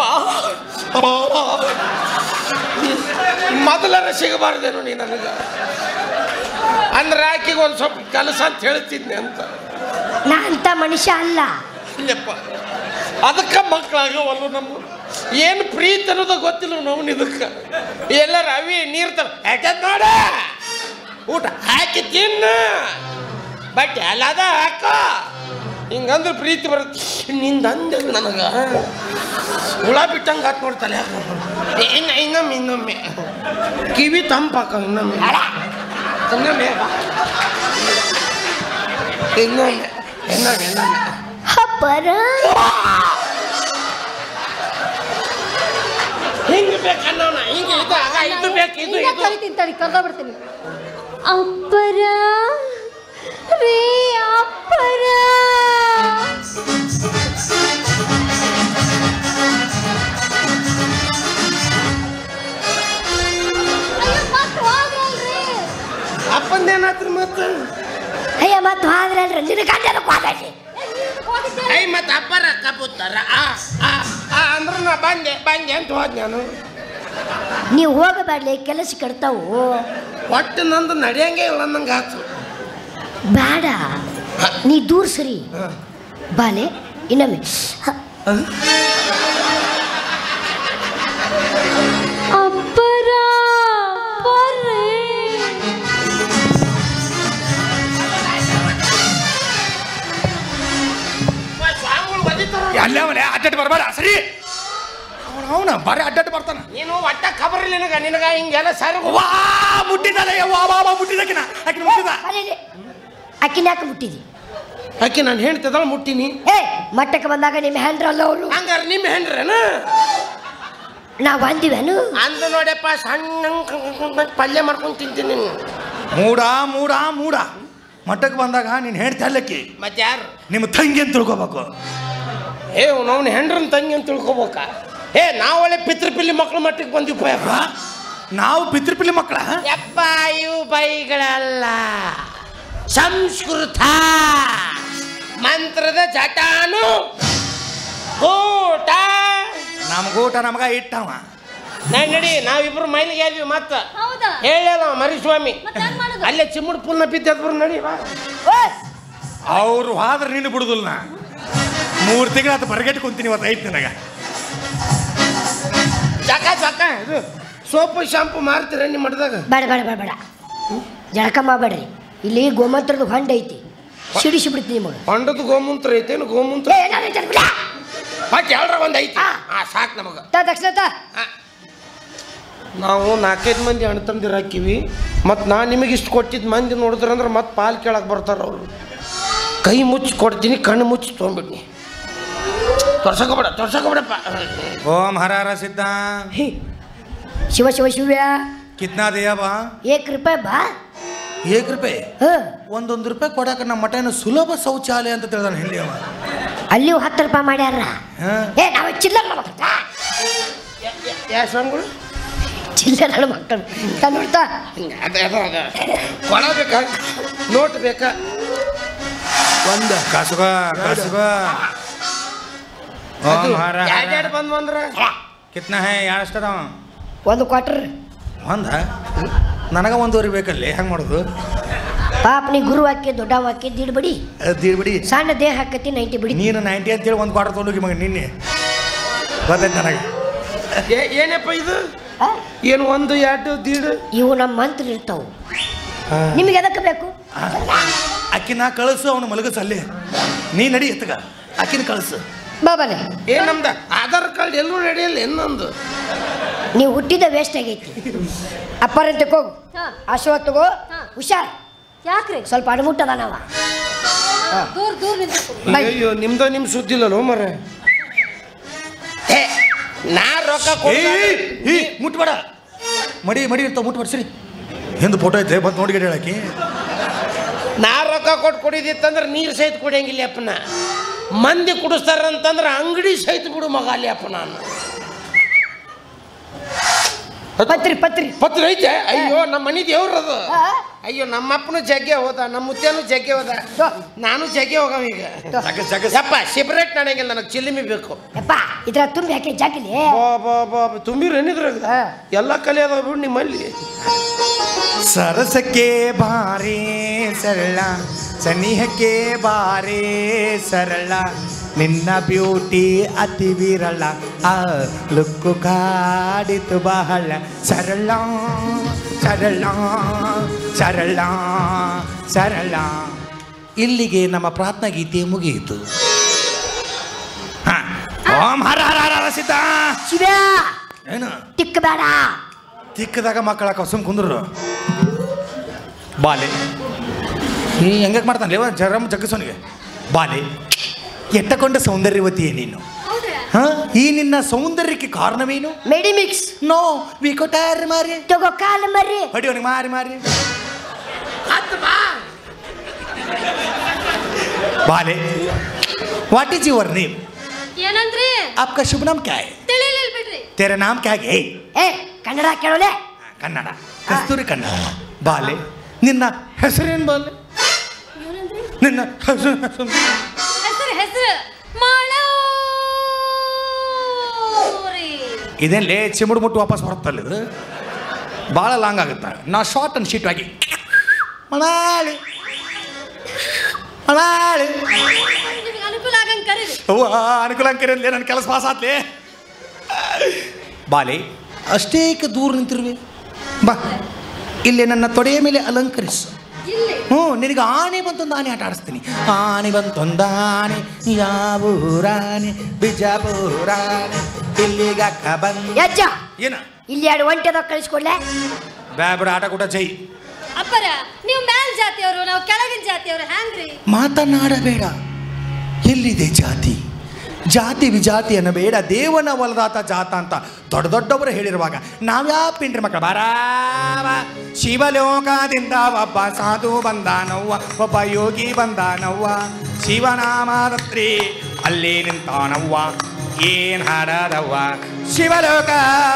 ಮೊದಲರ ಸಿಗಬಾರ್ದೇನು ನೀ ನನಗೆ ಅಂದ್ರೆ ಆಕಿಗೆ ಒಂದು ಸ್ವಲ್ಪ ಕೆಲಸ ಅಂತ ಹೇಳ್ತಿದ್ನೆ ಅಂತ ನಾ ಅಂತ ಮನುಷ್ಯ ಅಲ್ಲ ಇಲ್ಲಪ್ಪ ಅದಕ್ಕೆ ಮಕ್ಕಳಾಗವಲ್ಲ ನಮ್ಮ ಏನು ಪ್ರೀತಿ ಅನ್ನೋದು ಗೊತ್ತಿಲ್ಲ ನಾವು ಇದಕ್ಕೆ ಎಲ್ಲರ ಅವಿ ನೀರು ತ ಯಾಕೆ ನೋಡ ಊಟ ಹಾಕಿ ತಿನ್ನು ಬಟ್ ಎಲ್ಲದ ಹಾಕ ಹಿಂಗಂದ್ರೆ ಪ್ರೀತಿ ಬರುತ್ತೆ ನಿಂದ ಅಂದೆ ನನಗೆ ಹುಳ ಬಿಟ್ಟಂಗೆ ಹಾಕಿ ನೋಡ್ತಾಳೆ ಇನ್ನು ಇನ್ನೊಮ್ಮೆ ಇನ್ನೊಮ್ಮೆ ಕಿವಿ ತಂಪಾಕ ಇನ್ನೊಮ್ಮೆ ಇನ್ನೊಮ್ಮೆ ಬಾ. ಇನ್ನೊಮ್ಮೆ ಇನ್ನೊಮ್ಮೆ ಇನ್ನೊಮ್ಮೆ ಅಪ್ಪರ ಹಿಂಗೆ ಬೇಕನ್ನೋಣ ಹಿಂಗೆ ಇದು ಆಗ ಇದು ಬೇಕು ಇದು ಇನ್ನ ಇದು ಕರಿತೀನಿ ತಡಿ ಕರ್ದ ಬಿಡ್ತೀನಿ ಅಪ್ಪರ ರೀ ಅಪ್ಪರ ಅಯ್ಯೋ, ಮತ್ತ್ ಹೋದ್ರಲ್ರಿ. ಅಪ್ಪಂದೇನಾತ್ರಿ ಮತ್ತೆ ಅಯ್ಯ ಮತ್ತೆ ಹೋದ್ರಲ್ರಿ ನಿನ್ನ ಗಂಡನ ಕ್ವಾದೈತಿ ಹೋಗಿದ್ದೆ. ಐ ಮತ್ತೆ ಅಪ್ಪರ ಕಬೂತರ ಆ ಆ ಆ ಅಂದ್ರೆ ನಾ ಬಂದೆ ಬಂದೆ ಅಂತ ಹೋದ್ ನಾನು ನೀವು ಹೋಗಬೇಡ್ಲಿ ಕೆಲಸ ಕೆಡ್ತಾವು ಒಟ್ಟು ನಂದು ನಡೆಯಂಗೆ ಇಲ್ಲ ನಂಗೆ ಆತು ಬೇಡ ನೀ ದೂರ ಸರಿ ಬಾಲೆ ಇನ್ನೊಮ್ಮೆ ಹ, ಅಪ್ಪರ ಬರ್ರಿ ಅಡ್ಡಾಡಿ ಬರಬೇಡ ಸರಿ ಅವನ ಬಾರಿ ಅಡ್ಡಾಡಿ ಬರ್ತಾನ ನೀನು ಒಟ್ಟ ಖಬರ್ ಇಲ್ಲ ನಿನಗ ನಿನಗ ಹಿಂಗೆಲ್ಲ ಸರಿ ವಾ ಮುಟ್ಟಿದಲ್ಲ ವಾ ವಾ ವಾ ಮುಟ್ಟಿದಕ್ಕಿನ ಆಕಿನ ಮುಟ್ಟಿದ ಅಕ್ಕಿನ ಯಾಕೆ ಮುಟ್ಟಿದಿ ಆಕೆ ನಾನು ಹೇಳ್ತಿದ್ದಾಳ ಮುಟ್ಟಿನಿ ಏ ಮಟ್ಟಕ್ಕೆ ಬಂದಾಗ ನಿಮ್ಮ ಹ್ಯಾಂಡ್ರಲ್ಲ ಅವರು ಹಂಗಾರ ನಿಮ್ಮ ಹೆಂಡ್ರೇನ ನಾವು ಬಂದಿವೇನು ಅಂದ ನೋಡಪ್ಪ ಸಣ್ಣ ಪಲ್ಯ ಮಾಡ್ಕೊಂಡು ತಿಂತೀನಿ ನೀನು ಮೂಡ ಮೂಡ ಮೂಡ ಮಠಕ್ಕೆ ಬಂದಾಗ ನೀನು ಹೇಳ್ತಾ ಇಲ್ಲಕ್ಕಿ ಮತ್ತೆ ಯಾರು ನಿಮ್ಮ ತಂಗಿ ಅಂತ ತಿಳ್ಕೊಬೇಕು ಏ ಅವ್ನ ಹೆಂಡ್ರನ್ ತಂಗಿ ಅಂತ ತಿಳ್ಕೊಬೇಕ ಏ ನಾವು ಒಳ್ಳೆ ಪಿತೃಪಿಲ್ಲಿ ಮಕ್ಳು ಮಟ್ಟಿಗೆ ಬಂದಿಪ್ಪ ಯಪ್ಪ ಆ? ನಾವು ಪಿತೃಪಿಲಿ ಮಕ್ಕಳ ಯಪ್ಪ ಇವು ಬೈಗಳಲ್ಲ ಸಂಸ್ಕೃತ ಮಂತ್ರದ ಜಟಾನು ಊಟ ನಮಗೂಟ ನಮಗ ಇಟ್ಟವ ನಾನು ನಡಿ ನಾವಿಬ್ರು ಮೈಲಿಗೆ ಆದ್ವಿ ಮತ್ತ ಹೌದಾ ಹೇಳಲ್ಲ ಮರಿಸ್ವಾಮಿ ಮತ್ತೆ ಏನ್ ಮಾಡೋದು ಅಲ್ಲೇ ಚಿಮ್ಮಡ್ ಪುಲ್ನ ಬಿದ್ದದ್ಬ್ರು ನಡಿ ಬಾ ಅವ್ರು ಹಾದ್ರೆ ನೀನು ಬಿಡುದಿಲ್ಲ ನಾ ಮೂರು ತಿಂಗಳ ಆತ ಬರಗಟ್ಟು ಕುಂತೀನಿ ಇವತ್ತು ಐತಿ ನನಗೆ ಜಕ ಜಕ ಇದು ಸೋಪು ಶಾಂಪು ಮಾರ್ತೀರ ನಿಮ್ಮ ಮಠದಾಗ ಬೇಡ ಬೇಡ ಬೇಡ ಬೇಡ ಜಳಕ ಮಾಡಬೇಡ್ರಿ ಇಲ್ಲಿ ಗೋಮಂತ್ರದ ಹೊಂಡ ಐತಿ ಸಿಡಿಸಿ ಬಿಡ್ತೀನಿ ನಿಮಗೆ ಹೊಂಡದ ಗೋಮೂತ್ರ ಐತೇನು ಗೋಮೂತ್ರ ಏ ಏನಾದ್ರು ಐತೆ ಬಿಡ. ಮತ್ತೆ ಎಲ್ರ ಒಂದು ಐತಿ ಆ. ಆ ಸಾಕು ನಮಗೆ ತಾ ದಕ್ಷಿಣ ತಾ ನಾವು ನಾಲ್ಕೈದು ಮಂದಿ ಅಣ್ತಂದಿರ ಹಾಕಿವಿ ಮತ್ತು ನಾನು ನಿಮಗೆ ಇಷ್ಟು ಕೊಟ್ಟಿದ್ದು ಮಂದಿ ನೋಡಿದ್ರಂದ್ರೆ ಮತ್ತೆ ಪಾಲು ಕೇಳಕ್ಕೆ ಬರ್ತಾರೆ ಅವರು ಕೈ ಮುಚ್ಚಿ ಕೊಡ್ತೀನಿ ಕಣ್ಣು ಮುಚ್ಚಿ ತೊಗೊಂಬಿಡ್ನಿ ತೊರ್ಸಕೋಬೇಡ ತೊರ್ಸಕೋಬೇಡಪ್ಪ ಓಂ ಹರ ಹರ ಸಿದ್ಧ ಹೇ. ಶಿವ ಶಿವ ಶಿವ್ಯ ಕಿತ್ನಾ ದೇಯ ಬಾ ಏಕ್ ರೂಪಾಯಿ ಬಾ ಏಕ್ ರೂಪಾಯಿ ಹ ಒಂದೊಂದು ರೂಪಾಯಿ ಕೊಡಾಕ ನಮ್ಮ ಮಠನ ಸುಲಭ ಶೌಚಾಲಯ ಅಂತ ತಿಳಿದಾನ ಹಿಂದಿ ಅವ ಅಲ್ಲಿಯೂ ಹತ್ತು ರೂಪಾಯಿ ಮಾಡ್ಯಾರ ಹಾ. ಏ ನಾವು ಚಿಲ್ಲರ್ ಮಕ್ಕಳ ಯಾ ಸ್ವಾಮಿಗಳು ಚಿಲ್ಲರ್ ನನ್ನ ಮಕ್ಕಳು ತಾ ನೋಡ್ತಾ ಹಿಂಗೆ ಅದ ಅದ ಅದ ಕೊಡ ಬೇಕಾ ನೋಟ್ ಬೇಕಾ ಒಂದ ಕಾಸುಗ ಕಾಸುಗ ಓಂ ಹರ ಹರ. ಎರಡೆರಡು ಬಂದು ಬಂದ್ರೆ ಕಿತ್ನಾ ಹೇ ಎಷ್ಟು ಅದಾವ ಒಂದು ಕ್ವಾರ್ಟರ್ ಒಂದ ನನಗ ಒಂದೂವರೆ ಬೇಕಲ್ಲಿ ಹೆಂಗೆ ಮಾಡೋದು ಪಾಪ ನೀ ಗುರು ಹಾಕಿ ದೊಡ್ಡ ಹಾಕಿ ದಿಡ್ ಬಿಡಿ ದೀಡ್ ಬಿಡಿ ಸಣ್ಣ ದೇಹ ಹಾಕತಿ ನೈಂಟಿ ಬಿಡಿ ನೀನು ನೈಂಟಿ ಅಂತೇಳಿ ಒಂದು ಕ್ವಾರ್ಟರ್ ತೊಗೊಂಡೋಗಿ ಮಗ ನಿನ್ನೆ ಗೊತ್ತೈತೆ ನನಗೆ ಏ- ಏನಪ್ಪ ಇದು ಆ? ಏನು ಒಂದು ಎರಡು ದೀಡು ಇವು ನಮ್ಮ ಮಂತ್ರ ಇರ್ತಾವು ನಿಮಗೆ ಎದಕ್ಕೆ ಬೇಕು ಅಕ್ಕಿನ ಕಳಿಸು ಅವನು ಮಲಗಸ ಅಲ್ಲಿ ನೀ ನಡಿ ಎತ್ತಗ ಅಕ್ಕಿನ ಕಳಿಸು ಬಾಬಾನೆ ಏ ನಮ್ದು ಆಧಾರ್ ಕಾರ್ಡ್ ಎಲ್ಲೂ ನಡೆಯಲ್ಲ ಇನ್ನೊಂದು ನೀವು ಹುಟ್ಟಿದ ವೇಸ್ಟ್ ಆಗೈತಿ ಅಪ್ಪರಂತ ಹೋಗು ಹಾ. ಆಶೀರ್ವಾದ ತಗೋ ಹಾ. ಹುಷಾರ್ ಯಾಕ್ರಿ ಸ್ವಲ್ಪ ಅಡಮುಟ್ಟದ ನಾವ ದೂರ ದೂರ ನಿಂತು ಬೈ. ಅಯ್ಯೋ ನಿಮ್ದ ನಿಮ್ ಸುದ್ದಿ ಇಲ್ಲಲ್ಲ ಮರ ಏ ನಾ ರೊಕ್ಕ ಕೊಡ್ತಾರೆ. ಏ ಮುಟ್ಬೇಡ ಮಡಿ ಮಡಿ ಇರ್ತಾವ ಮುಟ್ಬೇಡ ಸರಿ ಹಿಂದೆ ಫೋಟೋ ಐತೆ ಬಂದು ನೋಡಿ ಹೇಳಾಕಿ ನಾ ರೊಕ್ಕ ಕೊಟ್ಟು ಕುಡಿದಿತ್ತಂದ್ರೆ ನೀರು ಸಹಿತ ಕುಡಿಯಂಗಿಲ್ಲ ಅಪ್ಪನ ಮಂದಿ ಕುಡಿಸ್ತಾರಂತಂದ್ರೆ ಅಂಗಡಿ ಸಹಿತ ಬಿಡು ಮಗ ಅಲ್ಲಿ ಅಪ್ಪ ನಾನು ಪತ್ರಿ ಪತ್ರಿ ಪತ್ರ ಐತೆ ಅಯ್ಯೋ ನಮ್ಮ ಮನೆ ದೇವ್ರದು ಆ? ಅಯ್ಯೋ ನಮ್ಮ ಅಪ್ಪನು ಜಗ್ಗೆ ಹೋದ ನಮ್ಮ ಮುತ್ತೇನು ಜಗ್ಗೆ ಹೋದ ತೋ. ನಾನು ಜಗ್ಗೆ ಹೋಗವ ಈಗ ಜಗ ಜಗ ಯಪ್ಪ ಸಿಪರೇಟ್ ನನಗಿಲ್ಲ ನನಗೆ ಚಿಲ್ಲಿಮಿ ಬೇಕು ಯಪ್ಪ ಇದ್ರ ತುಂಬಿ ಹಾಕಿ ಜಾಕಿಲಿ ಬಾ ಬಾ ಬಾ ತುಂಬಿರ ಏನಿದ್ರಾಗ ಹಾ. ಎಲ್ಲ ಕಲೆ ಅದಾವ ಬಿಡು ನಿಮ್ಮಲ್ಲಿ ಸರಸಕ್ಕೆ ಬಾರೇ ಸರಳ ಸನಿಹಕ್ಕೆ ಬಾರೇ ಸರಳ ನಿನ್ನ ಬ್ಯೂಟಿ ಅತಿ ವಿರಳ ಆ ಲುಕ್ಕು ಕಾಡಿತು ಬಹಳ ಸರಳ ಸರಳ ಸರಳ ಸರಳ ಇಲ್ಲಿಗೆ ನಮ್ಮ ಪ್ರಾರ್ಥನಾ ಗೀತೆ ಮುಗಿಯಿತು ಹಾ. ಓಂ ಹರ ಹರ ಹರ ಹರ ಸಿದ್ಧ ಶಿವ್ಯ ಏನು ತಿಕ್ಕ ಬೇಡ ತಿಕ್ಕದಾಗ ಮಕ್ಕಳ ಕಸುಮ್ ಕುಂದ್ರು ಬಾಲೆ ಈ ಹೆಂಗೆ ಮಾಡ್ತಾನೆ ಲೇವ ಜರಮ್ ಜಗ್ಗಸೋನಿಗೆ ಬಾಲೆ ಎಟ್ಟಕೊಂಡ ಸೌಂದರ್ಯವತಿಯೇ ನೀನು ಹೌದ್ರಾ ಹ ಈ ನಿನ್ನ ಸೌಂದರ್ಯಕ್ಕೆ ಕಾರಣವೇನು ಮೆಡಿ ಮಿಕ್ಸ್ ನೋ ವಿಕೋಟಾರ್ ಮಾರಿ ತಗೋ ಕಾಲು ಮರ್ರಿ ಹೊಡಿ ಅವನಿಗೆ ಮಾರಿ ಮಾರಿ ಬಾಲೆ ವಾಟ್ ಈಸ್ ಯುವರ್ ನೇಮ್ ಏನಂದ್ರಿ आपका शुभ नाम क्या है ತಿಳಿಲಿಲ್ಲ ಬಿಡ್ರಿ तेरा नाम क्या है ಏ ಕನ್ನಡ ಕೇಳೋಲೆ ಕನ್ನಡ ಕಸ್ತೂರಿ ಕನ್ನಡ ಬಾಲೆ ನಿನ್ನ ಹೆಸರೇನು ಬಾಲೆ ಏನಂದ್ರಿ ನಿನ್ನ ಹೆಸರು ಹೆಸರು ಹೆಸರು ಹೆಸರು ಮಾಡೂರಿ ಇದೇನು ಲೇ ಚಿಮುಡು ಮುಟ್ಟು ವಾಪಸ್ ಬರುತ್ತಲ್ಲ ಇದು ಭಾಳ ಲಾಂಗ್ ಆಗುತ್ತೆ ನಾ ಶಾರ್ಟ್ ಅಂಡ್ ಶೀಟ್ ಆಗಿ ಮಳಾಳಿ ಮಳಾಳಿ ನಿಮ್ಗೆ ಅನುಕೂಲ ಆಗಂಗ್ ಕರೀರಿ ಅವ್ವ ಅನುಕೂಲ ಅಂಕರಲ್ಲಿ ನನ್ನ ಕೆಲಸ ಪಾಸ್ ಆತ್ಲೆ ಬಾಲೆ ಅಷ್ಟೇಕ ದೂರ ನಿಂತಿರುವೆ ಬಾ ಇಲ್ಲಿ ನನ್ನ ತೊಡೆಯ ಮೇಲೆ ಅಲಂಕರಿಸು ಇಲ್ಲಿ ಹ್ಞೂ ನಿನಗೆ ಆನೆ ಬಂತೊಂದು ಆನೆ ಆಟ ಆಡಿಸ್ತೀನಿ ಆನೆ ಬಂತೊಂದು ಆನೆ ಯಾವ ಊರಾನೆ ಬಿಜಾಪುರಾನೆ ಇಲ್ಲಿಗ ಬಂದ ಯಜ್ಜ ಏನ ಇಲ್ಲಿ ಎರಡು ಒಂಟೆದಾಗ ಕಳಿಸ್ಕೊಡ್ಲೆ ಬ್ಯಾಬ್ರ ಆಟ ಕೂಟ ಜೈ ಅಪ್ಪರ ನೀವು ಮೇಲ್ ಜಾತಿಯವರು ನಾವು ಕೆಳಗಿನ ಜಾತಿಯವರು ಹ್ಯಾಂಗ್ರಿ ಮಾತನಾಡಬೇಡ ಎಲ್ಲಿದೆ ಜಾತಿ ಜಾತಿ ವಿಜಾತಿ ಅನ್ನಬೇಡ ದೇವನ ಒಲದಾತ ಜಾತ ಅಂತ ದೊಡ್ಡ ದೊಡ್ಡವರು ಹೇಳಿರುವಾಗ ನಾವ್ಯಾ ಪಿಂಡ್ರಿ ಮಕ್ಕಳು ಬಾರಾವ ಶಿವಲೋಕದಿಂದ ಒಬ್ಬ ಸಾಧು ಬಂದಾನವ್ವ ಒಬ್ಬ ಯೋಗಿ ಬಂದಾನವ್ವ ಶಿವನಾಮದತ್ರಿ ಅಲ್ಲಿ ನಿಂತಾನವ್ವ ಏನ್ ಹಾಡದವ್ವ ಶಿವಲೋಕ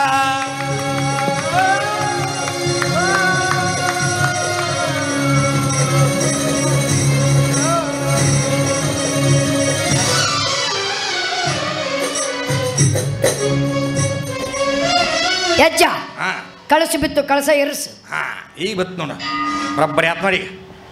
ಯಜ್ಜ ಹಾ ಕಳಸ ಬಿತ್ತು ಕಳಸ ಇರಿಸು ಹಾ ಈಗ ಬತ್ ನೋಡ ಬರಬ್ಬರಿ ಆತ್ ನೋಡಿ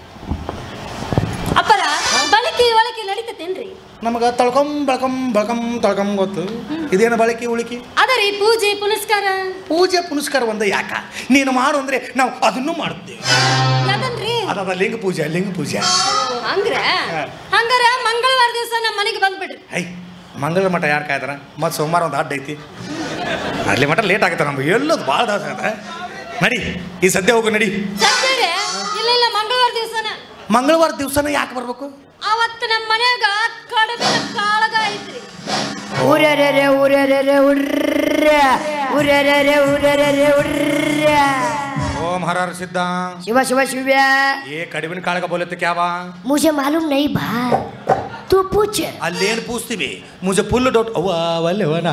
ಅಪ್ಪರ ಬಳಕೆ ಒಳಕೆ ನಡೀತತೇನ್ರಿ ನಮಗೆ ತಳ್ಕೊಂ ಬೆಳ್ಕೊಂ ಬೆಳ್ಕೊಂ ತಳ್ಕೊಂ ಗೊತ್ತು ಇದೇನು ಬಳಕೆ ಉಳಿಕೆ ಅದರಿ ಪೂಜೆ ಪುನಸ್ಕಾರ ಪೂಜೆ ಪುನಸ್ಕಾರ ಒಂದ ಯಾಕ ನೀನು ಮಾಡು ಅಂದ್ರೆ ನಾವು ಅದನ್ನು ಮಾಡುತ್ತೇವೆ ಯಾಕನ್ರಿ ಅದಾದ ಲಿಂಗ ಪೂಜೆ ಲಿಂಗ ಪೂಜೆ ಹಂಗ್ರ ಹಂಗಾರ ಮಂಗಳವಾರ ದಿವಸ ನಮ್ಮ ಮನೆಗೆ ಬಂದ್ಬಿಡ್ರಿ ಐ ಮಂಗಳ ಮಠ ಯಾರು ಕಾಯ್ತಾರ ಮತ್ತು ಸೋಮವಾರ ಒಂದು ಅಡ್ಡ ಐತಿ ಅಲ್ಲಿ ಮಠ ಲೇಟ್ ಆಗುತ್ತೆ ನಮ್ಗೆ ಎಲ್ಲೋದು ಭಾಳ ದಾಸ ಆಗತ್ತೆ ನಡಿ ಈ ಸದ್ಯ ಹೋಗು ನಡಿ ಸದ್ಯರೇ ಇಲ್ಲ ಇಲ್ಲ ಮಂಗಳವಾರ ದಿವಸನ ಮಂಗಳವಾರ ದಿವಸನೇ ಯಾಕೆ ಬರ್ಬೇಕು ಅವತ್ತು ನಮ್ಮ ಮನ್ಯಾಗ ಕಡಿಮೆ ಕಾಳಗ ಐತ್ರಿ ಊರರೆ ಊರರೆ ಉರ್ರ ಊರರೆ ಊರರೆ ಉರ್ರ ಓಂ ಹರ ಸಿದ್ಧ ಶಿವ ಶಿವ ಶಿವ್ಯ ಏ ಕಡಿಮಿನ ಕಾಳಗ ಬೋಲತ್ತೆ ಕ್ಯಾವ मुझे मालूम नहीं बा तू पूछ ಅಲ್ಲೇನು ಪೂಸ್ತೀವಿ ಮುಜೆ ಫುಲ್ ಡೌಟ್ ಅವ್ವ ಅವಲ್ಲವನ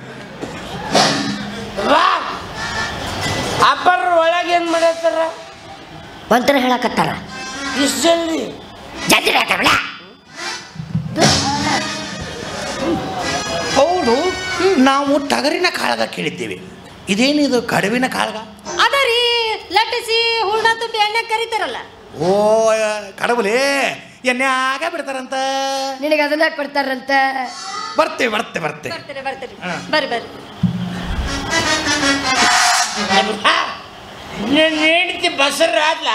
ವಾ ಅಪ್ಪರ ಒಳಗೆ ಏನು ಮಾಡತ್ತಾರ ಮಂತ್ರ ಹೇಳಕತ್ತಾರ ಇಷ್ಟು ಜಲ್ದಿ ಜಲ್ದಿ ಹೇಳ್ತಾರಲ್ಲ ಹೌದು ನಾವು ಟಗರಿನ ಕಾಳಗ ಕೇಳಿದ್ದೇವೆ ಇದೇನಿದು ಕಡುವಿನ ಕಾಳಗ ಅದರಿ ಲಟ್ಟಿಸಿ ಹೂರ್ಣ ತುಂಬಿ ಎಣ್ಣೆ ಕರಿತಾರಲ್ಲ ಓ ಕಡಬಲೇ ಎಣ್ಣೆ ಆಗ ಬಿಡ್ತಾರಂತ ನಿನಗೆ ಅದನ್ನ ಕೊಡ್ತಾರಂತ ಬರ್ತೆ ಬರ್ತೆ ಬರ್ತೆ ಬರ್ತೀರಿ ಬರ್ತೀರಿ ಹಾ. ಬರ್ರಿ ಬರ್ರಿ ನನ್ನ ಹೆಂಡತಿ ಬಸರ ಆದ್ಲ